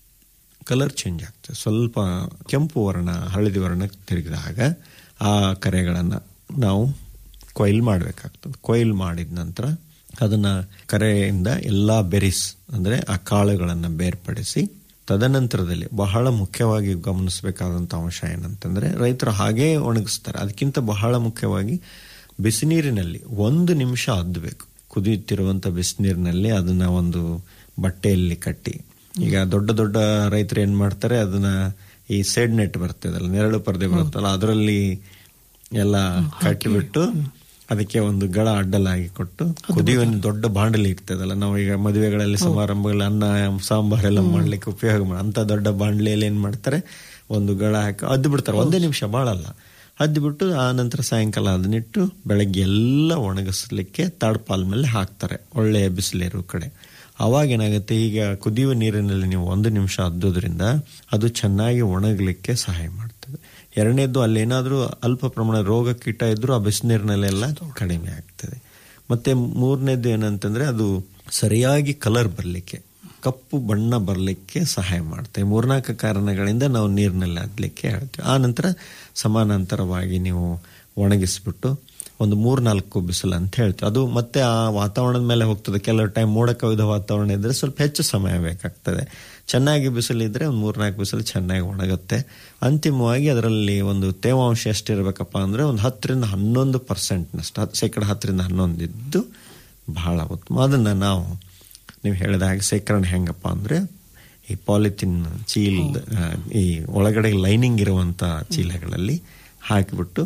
ಕಲರ್ ಚೇಂಜ್ ಆಗ್ತದೆ ಸ್ವಲ್ಪ ಕೆಂಪು ವರ್ಣ ಹಳದಿ ವರ್ಣ ತಿರುಗಿದಾಗ ಆ ಕರೆಗಳನ್ನು ನಾವು ಕೊಯ್ಲು ಮಾಡಬೇಕಾಗ್ತದೆ ಕೊಯ್ಲು ಮಾಡಿದ ನಂತರ ಅದನ್ನ ಕರೆಯಿಂದ ಎಲ್ಲಾ ಬೆರಿಸ್ ಅಂದ್ರೆ ಆ ಕಾಳುಗಳನ್ನು ಬೇರ್ಪಡಿಸಿ ತದನಂತರದಲ್ಲಿ ಬಹಳ ಮುಖ್ಯವಾಗಿ ಗಮನಿಸಬೇಕಾದಂತ ಅಂಶ ಏನಂತಂದ್ರೆ ರೈತರು ಹಾಗೇ ಒಣಗಿಸ್ತಾರೆ ಅದಕ್ಕಿಂತ ಬಹಳ ಮುಖ್ಯವಾಗಿ ಬಿಸಿನೀರಿನಲ್ಲಿ ಒಂದು ನಿಮಿಷ ಅದ್ದಬೇಕು ಕುದಿಯುತ್ತಿರುವಂತ ಬಿಸಿನೀರಿನಲ್ಲಿ ಅದನ್ನ ಒಂದು ಬಟ್ಟೆಯಲ್ಲಿ ಕಟ್ಟಿ ಈಗ ದೊಡ್ಡ ದೊಡ್ಡ ರೈತರು ಏನ್ ಮಾಡ್ತಾರೆ ಅದನ್ನ ಈ ಸೆಡ್ ನೆಟ್ ಬರ್ತದಲ್ಲ ನೆರಳು ಪರದೆ ಬರುತ್ತಲ್ಲ ಅದರಲ್ಲಿ ಎಲ್ಲ ಕಟ್ಟಿಬಿಟ್ಟು ಅದಕ್ಕೆ ಒಂದು ಗಳ ಅಡ್ಡಲಾಗಿ ಕೊಟ್ಟು ಕುದಿಯುವ ಒಂದು ದೊಡ್ಡ ಬಾಂಡಲಿ ಇರ್ತದಲ್ಲ ನಾವು ಈಗ ಮದುವೆಗಳಲ್ಲಿ ಸಮಾರಂಭಗಳಲ್ಲಿ ಅನ್ನ ಸಾಂಬಾರೆಲ್ಲ ಮಾಡ್ಲಿಕ್ಕೆ ಉಪಯೋಗ ಮಾಡಿ ಅಂತ ದೊಡ್ಡ ಬಾಂಡ್ಲಿಯಲ್ಲಿ ಏನ್ ಮಾಡ್ತಾರೆ ಒಂದು ಗಳ ಹಾಕಿ ಅದ್ದು ಬಿಡ್ತಾರೆ ಒಂದೇ ನಿಮಿಷ ಬಾಳಲ್ಲ ಅದ್ದು ಬಿಟ್ಟು ಆ ನಂತರ ಸಾಯಂಕಾಲ ಅದನ್ನಿಟ್ಟು ಬೆಳಗ್ಗೆ ಎಲ್ಲ ಒಣಗಿಸ್ಲಿಕ್ಕೆ ತಾಡ್ಪಾಲ್ ಮೇಲೆ ಹಾಕ್ತಾರೆ ಒಳ್ಳೆಯ ಬಿಸಿಲಿರೋ ಕಡೆ ಅವಾಗ ಏನಾಗುತ್ತೆ ಈಗ ಕುದಿಯುವ ನೀರಿನಲ್ಲಿ ನೀವು ಒಂದು ನಿಮಿಷ ಅದ್ದೋದ್ರಿಂದ ಅದು ಚೆನ್ನಾಗಿ ಒಣಗಲಿಕ್ಕೆ ಸಹಾಯ ಮಾಡ್ತದೆ ಎರಡನೇದು ಅಲ್ಲೇನಾದ್ರೂ ಅಲ್ಪ ಪ್ರಮಾಣ ರೋಗ ಕೀಟ ಇದ್ರೂ ಆ ಬಿಸಿನೀರಿನಲ್ಲೆಲ್ಲ ಕಡಿಮೆ ಆಗ್ತದೆ ಮತ್ತೆ ಮೂರನೇದು ಏನಂತಂದ್ರೆ ಅದು ಸರಿಯಾಗಿ ಕಲರ್ ಬರಲಿಕ್ಕೆ ಕಪ್ಪು ಬಣ್ಣ ಬರಲಿಕ್ಕೆ ಸಹಾಯ ಮಾಡ್ತೇವೆ ಮೂರ್ನಾಲ್ಕು ಕಾರಣಗಳಿಂದ ನಾವು ನೀರಿನಲ್ಲಿ ಅದ್ಲಿಕ್ಕೆ ಹೇಳ್ತೀವಿ ಆ ನಂತರ ಸಮಾನಾಂತರವಾಗಿ ನೀವು ಒಣಗಿಸ್ಬಿಟ್ಟು ಒಂದು ಮೂರ್ನಾಲ್ಕು ಬಿಸಿಲು ಅಂತ ಹೇಳ್ತೀವಿ ಅದು ಮತ್ತೆ ಆ ವಾತಾವರಣದ ಮೇಲೆ ಹೋಗ್ತದೆ ಕೆಲವು ಟೈಮ್ ಮೋಡ ಕವಿದ ವಾತಾವರಣ ಇದ್ರೆ ಸ್ವಲ್ಪ ಹೆಚ್ಚು ಸಮಯ ಬೇಕಾಗ್ತದೆ ಚೆನ್ನಾಗಿ ಬಿಸಿಲಿದ್ರೆ ಒಂದು ಮೂರ್ನಾಲ್ಕು ಬಿಸಿಲು ಚೆನ್ನಾಗಿ ಒಣಗುತ್ತೆ ಅಂತಿಮವಾಗಿ ಅದರಲ್ಲಿ ಒಂದು ತೇವಾಂಶ ಎಷ್ಟಿರ್ಬೇಕಪ್ಪ ಅಂದ್ರೆ ಒಂದು ಹತ್ತರಿಂದ ಹನ್ನೊಂದು ಪರ್ಸೆಂಟ್ನಷ್ಟು ಶೇಕಡ ಹತ್ತರಿಂದ ಹನ್ನೊಂದು ಇದ್ದು ಬಹಳ ಉತ್ತಮ ಅದನ್ನ ನಾವು ನೀವು ಹೇಳಿದ ಹಾಗೆ ಸೇಕರಣೆ ಹೆಂಗಪ್ಪ ಅಂದ್ರೆ ಈ ಪಾಲಿಥಿನ್ ಚೀಲ್ ಆ, ಈ ಒಳಗಡೆ ಲೈನಿಂಗ್ ಇರುವಂತ ಚೀಲಗಳಲ್ಲಿ ಹಾಕಿಬಿಟ್ಟು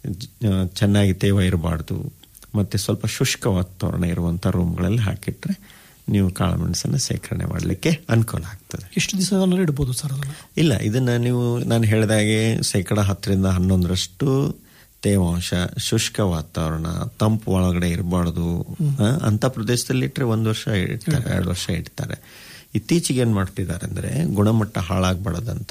ಜ- ಚೆನ್ನಾಗಿ ತೇವ ಇರಬಾರ್ದು ಮತ್ತೆ ಸ್ವಲ್ಪ ಶುಷ್ಕ ವಾತಾವರಣ ಇರುವಂತ ರೂಮ್ಗಳಲ್ಲಿ ಹಾಕಿಟ್ರೆ ನೀವು ಕಾಳುಮೆಣಸನ್ನ ಸೇಕರಣೆ ಮಾಡಲಿಕ್ಕೆ ಅನುಕೂಲ ಆಗ್ತದೆ ಎಷ್ಟು ದಿವಸ ಇಡ್ಬೋದು ಸರ್ ಅದನ್ನ ಇಲ್ಲ ಇದನ್ನ ನೀವು ನಾನು ಹೇಳಿದ ಹಾಗೆ ಶೇಕಡ ಹತ್ತರಿಂದ ಹನ್ನೊಂದರಷ್ಟು ತೇವಾಂಶ ಶುಷ್ಕ ವಾತಾವರಣ ತಂಪು ಒಳಗಡೆ ಇರಬಾರ್ದು ಅಂತ ಪ್ರದೇಶದಲ್ಲಿ ಇಟ್ಟರೆ ಒಂದು ವರ್ಷ ಇಡ್ತಾರೆ ಎರಡು ವರ್ಷ ಇಡ್ತಾರೆ ಇತ್ತೀಚೆಗೆ ಏನ್ ಮಾಡ್ತಿದ್ದಾರೆ ಅಂದ್ರೆ ಗುಣಮಟ್ಟ ಹಾಳಾಗ್ಬಾರ್ದಂತ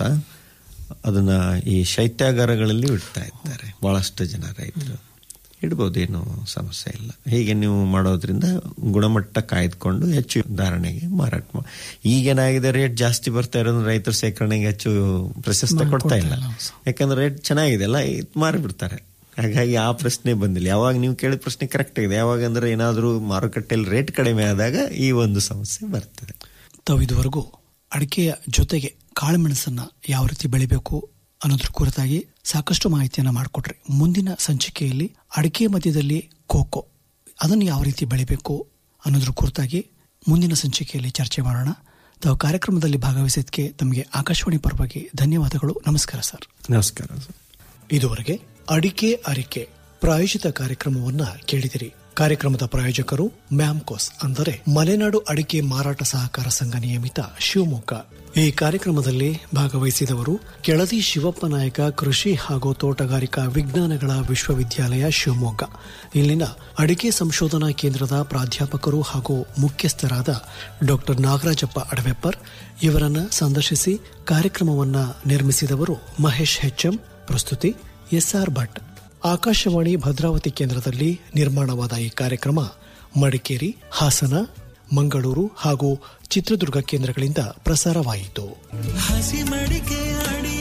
ಅದನ್ನ ಈ ಶೈತ್ಯಾಗಾರಗಳಲ್ಲಿ ಇಡ್ತಾ ಇದ್ದಾರೆ ಬಹಳಷ್ಟು ಜನ ರೈತರು ಇಡ್ಬೋದು ಏನು ಸಮಸ್ಯೆ ಇಲ್ಲ ಹೀಗೆ ನೀವು ಮಾಡೋದ್ರಿಂದ ಗುಣಮಟ್ಟ ಕಾಯ್ದುಕೊಂಡು ಹೆಚ್ಚು ಧಾರಣೆಗೆ ಮಾರಾಟ ಮಾ- ಈಗೇನಾಗಿದೆ ರೇಟ್ ಜಾಸ್ತಿ ಬರ್ತಾ ಇರೋದು ರೈತರ ಸೇಕರಣೆಗೆ ಹೆಚ್ಚು ಪ್ರಶಸ್ತಿ ಕೊಡ್ತಾ ಇಲ್ಲ ಯಾಕಂದ್ರೆ ರೇಟ್ ಚೆನ್ನಾಗಿದೆ ಅಲ್ಲ ಇದ್ ಮಾರಿಬಿಡ್ತಾರೆ ಹಾಗಾಗಿ ಆ ಪ್ರಶ್ನೆ ಬಂದಿಲ್ಲ ಯಾವಾಗ ನೀವು ಕೇಳಿದ ಪ್ರಶ್ನೆ ಕರೆಕ್ಟ್ ಆಗಿದೆ ಯಾವಾಗ ಅಂದ್ರೆ ಏನಾದ್ರೂ ಮಾರುಕಟ್ಟೆಯಲ್ಲಿ ರೇಟ್ ಕಡಿಮೆ ಆದಾಗ ಈ ಒಂದು ಸಮಸ್ಯೆ ಬರ್ತದೆ ತಾವು ಇದುವರೆಗೂ ಅಡಿಕೆಯ ಜೊತೆಗೆ ಕಾಳುಮೆಣಸನ್ನ ಯಾವ ರೀತಿ ಬೆಳಿಬೇಕು ಅನ್ನೋದ್ರ ಕುರಿತಾಗಿ ಸಾಕಷ್ಟು ಮಾಹಿತಿಯನ್ನ ಮಾಡಿಕೊಟ್ರಿ ಮುಂದಿನ ಸಂಚಿಕೆಯಲ್ಲಿ ಅಡಿಕೆ ಮಧ್ಯದಲ್ಲಿ ಕೋಕೋ ಅದನ್ನು ಯಾವ ರೀತಿ ಬೆಳಿಬೇಕು ಅನ್ನೋದ್ರ ಕುರಿತಾಗಿ ಮುಂದಿನ ಸಂಚಿಕೆಯಲ್ಲಿ ಚರ್ಚೆ ಮಾಡೋಣ ತಾವು ಕಾರ್ಯಕ್ರಮದಲ್ಲಿ ಭಾಗವಹಿಸಿದ್ದಕ್ಕೆ ತಮಗೆ ಆಕಾಶವಾಣಿ ಪರವಾಗಿ ಧನ್ಯವಾದಗಳು ನಮಸ್ಕಾರ ಸರ್ ನಮಸ್ಕಾರ ಇದುವರೆಗೆ ಅಡಿಕೆ ಅರಿಕೆ ಪ್ರಾಯೋಜಿತ ಕಾರ್ಯಕ್ರಮವನ್ನ ಕೇಳಿದಿರಿ ಕಾರ್ಯಕ್ರಮದ ಪ್ರಾಯೋಜಕರು ಮ್ಯಾಮ್ಕೋಸ್ ಅಂದರೆ ಮಲೆನಾಡು ಅಡಿಕೆ ಮಾರಾಟ ಸಹಕಾರ ಸಂಘ ನಿಯಮಿತ ಶಿವಮೊಗ್ಗ ಈ ಕಾರ್ಯಕ್ರಮದಲ್ಲಿ ಭಾಗವಹಿಸಿದವರು ಕೆಳದಿ ಶಿವಪ್ಪ ನಾಯಕ ಕೃಷಿ ಹಾಗೂ ತೋಟಗಾರಿಕಾ ವಿಜ್ಞಾನಗಳ ವಿಶ್ವವಿದ್ಯಾಲಯ ಶಿವಮೊಗ್ಗ ಇಲ್ಲಿನ ಅಡಿಕೆ ಸಂಶೋಧನಾ ಕೇಂದ್ರದ ಪ್ರಾಧ್ಯಾಪಕರು ಹಾಗೂ ಮುಖ್ಯಸ್ಥರಾದ ಡಾಕ್ಟರ್ ನಾಗರಾಜಪ್ಪ ಅಡವೆಪ್ಪರ್ ಇವರನ್ನ ಸಂದರ್ಶಿಸಿ ಕಾರ್ಯಕ್ರಮವನ್ನ ನಿರ್ಮಿಸಿದವರು ಮಹೇಶ್ ಹೆಚ್ಎಂ ಪ್ರಸ್ತುತಿ ಎಸ್ಆರ್ ಭಟ್ ಆಕಾಶವಾಣಿ ಭದ್ರಾವತಿ ಕೇಂದ್ರದಲ್ಲಿ ನಿರ್ಮಾಣವಾದ ಈ ಕಾರ್ಯಕ್ರಮ ಮಡಿಕೇರಿ ಹಾಸನ ಮಂಗಳೂರು ಹಾಗೂ ಚಿತ್ರದುರ್ಗ ಕೇಂದ್ರಗಳಿಂದ ಪ್ರಸಾರವಾಯಿತು ಹಸಿ ಮಡಿಕೆ ಅಡಿಯ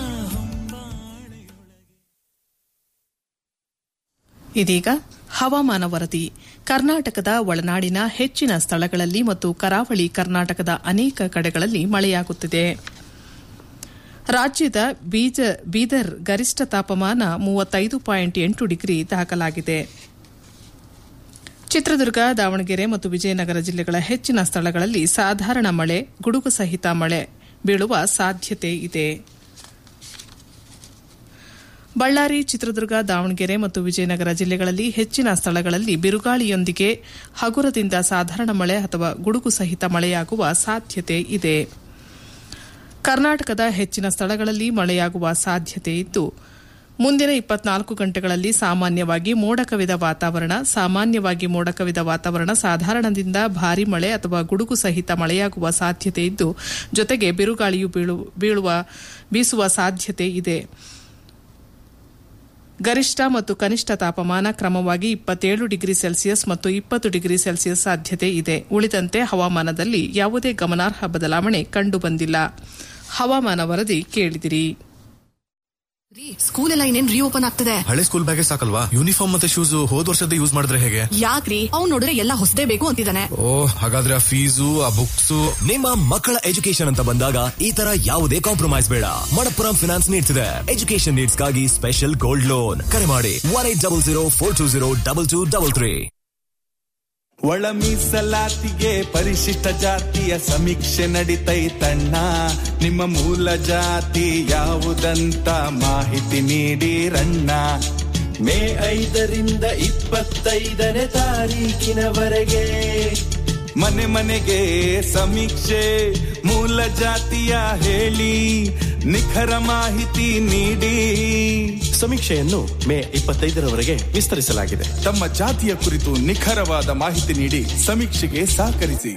ಇದೀಗ ಹವಾಮಾನ ವರದಿ ಕರ್ನಾಟಕದ ಒಳನಾಡಿನ ಹೆಚ್ಚಿನ ಸ್ಥಳಗಳಲ್ಲಿ ಮತ್ತು ಕರಾವಳಿ ಕರ್ನಾಟಕದ ಅನೇಕ ಕಡೆಗಳಲ್ಲಿ ಮಳೆಯಾಗುತ್ತಿದೆ ರಾಜ್ಯದ ಬೀಜ ಬೀದರ್ ಗರಿಷ್ಠ ತಾಪಮಾನ ಮೂವತ್ತೈದು ಪಾಯಿಂಟ್ ಎಂಟು ಡಿಗ್ರಿ ದಾಖಲಾಗಿದೆ ಚಿತ್ರದುರ್ಗ ದಾವಣಗೆರೆ ಮತ್ತು ವಿಜಯನಗರ ಜಿಲ್ಲೆಗಳ ಹೆಚ್ಚಿನ ಸ್ಥಳಗಳಲ್ಲಿ ಸಾಧಾರಣ ಮಳೆ ಗುಡುಗು ಸಹಿತ ಮಳೆ ಬೀಳುವ ಸಾಧ್ಯತೆ ಇದೆ ಬಳ್ಳಾರಿ ಚಿತ್ರದುರ್ಗ ದಾವಣಗೆರೆ ಮತ್ತು ವಿಜಯನಗರ ಜಿಲ್ಲೆಗಳಲ್ಲಿ ಹೆಚ್ಚಿನ ಸ್ಥಳಗಳಲ್ಲಿ ಬಿರುಗಾಳಿಯೊಂದಿಗೆ ಹಗುರದಿಂದ ಸಾಧಾರಣ ಮಳೆ ಅಥವಾ ಗುಡುಗು ಸಹಿತ ಮಳೆಯಾಗುವ ಸಾಧ್ಯತೆ ಇದೆ ಕರ್ನಾಟಕದ ಹೆಚ್ಚಿನ ಸ್ಥಳಗಳಲ್ಲಿ ಮಳೆಯಾಗುವ ಸಾಧ್ಯತೆ ಇದ್ದು ಮುಂದಿನ ಇಪ್ಪತ್ನಾಲ್ಕು ಗಂಟೆಗಳಲ್ಲಿ ಸಾಮಾನ್ಯವಾಗಿ ಮೋಡ ಕವಿದ ವಾತಾವರಣ ಸಾಮಾನ್ಯವಾಗಿ ಮೋಡ ಕವಿದ ವಾತಾವರಣ ಸಾಧಾರಣದಿಂದ ಭಾರೀ ಮಳೆ ಅಥವಾ ಗುಡುಗು ಸಹಿತ ಮಳೆಯಾಗುವ ಸಾಧ್ಯತೆ ಇದ್ದು ಜೊತೆಗೆ ಬಿರುಗಾಳಿಯು ಬೀಳು- ಬೀಳುವ ಬೀಸುವ ಸಾಧ್ಯತೆ ಇದೆ ಗರಿಷ್ಠ ಮತ್ತು ಕನಿಷ್ಠ ತಾಪಮಾನ ಕ್ರಮವಾಗಿ ಇಪ್ಪತ್ತೇಳು ಡಿಗ್ರಿ ಸೆಲ್ಸಿಯಸ್ ಮತ್ತು ಇಪ್ಪತ್ತು ಡಿಗ್ರಿ ಸೆಲ್ಸಿಯಸ್ ಸಾಧ್ಯತೆ ಇದೆ ಉಳಿದಂತೆ ಹವಾಮಾನದಲ್ಲಿ ಯಾವುದೇ ಗಮನಾರ್ಹ ಬದಲಾವಣೆ ಕಂಡುಬಂದಿಲ್ಲ ಹವಾಮಾನ ವರದಿ ಕೇಳಿದಿರಿ ಸ್ಕೂಲ್ ಎಲ್ಲ ಇನ್ನೇನ್ ರೀಓಪನ್ ಆಗ್ತದೆ ಹಳೆ ಸ್ಕೂಲ್ ಬ್ಯಾಗೇ ಸಾಕಲ್ವಾ ಯೂನಿಫಾರ್ಮ್ ಮತ್ತೆ ಶೂಸ್ ಹೋದ್ ವರ್ಷದ ಯೂಸ್ ಮಾಡಿದ್ರೆ ಹೇಗೆ ಯಾಕ್ರಿ ಅವ್ನ್ ನೋಡಿದ್ರೆ ಎಲ್ಲ ಹೊಸದೇ ಬೇಕು ಅಂತಿದ್ದಾನೆ ಓ ಹಾಗಾದ್ರೆ ಆ ಫೀಸು ಆ ಬುಕ್ಸ್ ನಿಮ್ಮ ಮಕ್ಕಳ ಎಜುಕೇಶನ್ ಅಂತ ಬಂದಾಗ ಈ ತರ ಯಾವುದೇ ಕಾಂಪ್ರಮೈಸ್ ಬೇಡ ಮಣಪ್ಪುರಂ ಫಿನಾನ್ಸ್ ನೀಡ್ತಿದೆ ಎಜುಕೇಶನ್ ನೀಡ್ಸ್ ಗಾಗಿ ಸ್ಪೆಷಲ್ ಗೋಲ್ಡ್ ಲೋನ್ ಕರೆ ಮಾಡಿ one eight double zero four two zero double two double three ಒಳ ಮೀಸಲಾತಿಗೆ ಪರಿಶಿಷ್ಟ ಜಾತಿಯ ಸಮೀಕ್ಷೆ ನಡಿತೈತಣ್ಣ ನಿಮ್ಮ ಮೂಲ ಜಾತಿ ಯಾವುದಂತ ಮಾಹಿತಿ ನೀಡಿರಣ್ಣ ಮೇ ಐದರಿಂದ ಇಪ್ಪತ್ತೈದನೇ ತಾರೀಕಿನವರೆಗೆ ಮನೆ ಮನೆಗೆ ಸಮೀಕ್ಷೆ ಮೂಲ ಜಾತಿಯ ಹೇಳಿ ನಿಖರ ಮಾಹಿತಿ ನೀಡಿ ಸಮೀಕ್ಷೆಯನ್ನು ಮೇ ಇಪ್ಪತ್ತೈದರವರೆಗೆ ವಿಸ್ತರಿಸಲಾಗಿದೆ ತಮ್ಮ ಜಾತಿಯ ಕುರಿತು ನಿಖರವಾದ ಮಾಹಿತಿ ನೀಡಿ ಸಮೀಕ್ಷೆಗೆ ಸಹಕರಿಸಿ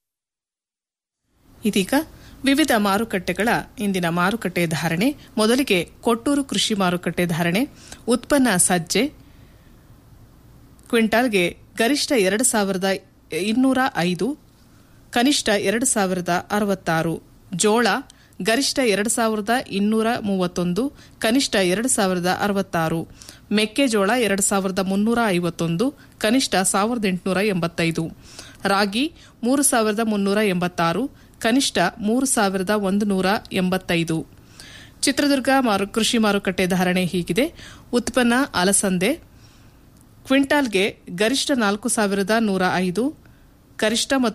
ಇದೀಗ ವಿವಿಧ ಮಾರುಕಟ್ಟೆಗಳ ಇಂದಿನ ಮಾರುಕಟ್ಟೆ ಧಾರಣೆ ಮೊದಲಿಗೆ ಕೊಟ್ಟೂರು ಕೃಷಿ ಮಾರುಕಟ್ಟೆ ಧಾರಣೆ ಉತ್ಪನ್ನ ಸಜ್ಜೆ ಕ್ವಿಂಟಾಲ್ಗೆ ಗರಿಷ್ಠ ಎರಡು ಸಾವಿರದ ಇನ್ನೂರ ಐದು ಕನಿಷ್ಠ ಎರಡು ಸಾವಿರದ ಅರವತ್ತಾರು ಜೋಳ ಗರಿಷ್ಠ ಎರಡು ಸಾವಿರದ ಇನ್ನೂರ ಮೂವತ್ತೊಂದು ಕನಿಷ್ಠ ಎರಡು ಸಾವಿರದ ಅರವತ್ತಾರು ಮೆಕ್ಕೆಜೋಳ ಎರಡು ಸಾವಿರದ ಮುನ್ನೂರ ಐವತ್ತೊಂದು ಕನಿಷ್ಠ ಸಾವಿರದ ಎಂಟುನೂರ ಎಂಬತ್ತೈದು ರಾಗಿ ಮೂರು ಸಾವಿರದ ಮುನ್ನೂರ ಎಂಬತ್ತಾರು ಕನಿಷ್ಠ ಮೂರು ಸಾವಿರದ ಒಂದು ನೂರ ಎಂಬತ್ತೈದು ಚಿತ್ರದುರ್ಗ ಮಾರು ಕೃಷಿ ಮಾರುಕಟ್ಟೆ ಧಾರಣೆ ಹೀಗಿದೆ ಉತ್ಪನ್ನ ಅಲಸಂದೆ ಕ್ವಿಂಟಾಲ್ಗೆ ಗರಿಷ್ಠ ನಾಲ್ಕು ಸಾವಿರದ ನೂರ ಐದು ಕನಿಷ್ಠ ಮತ್ತು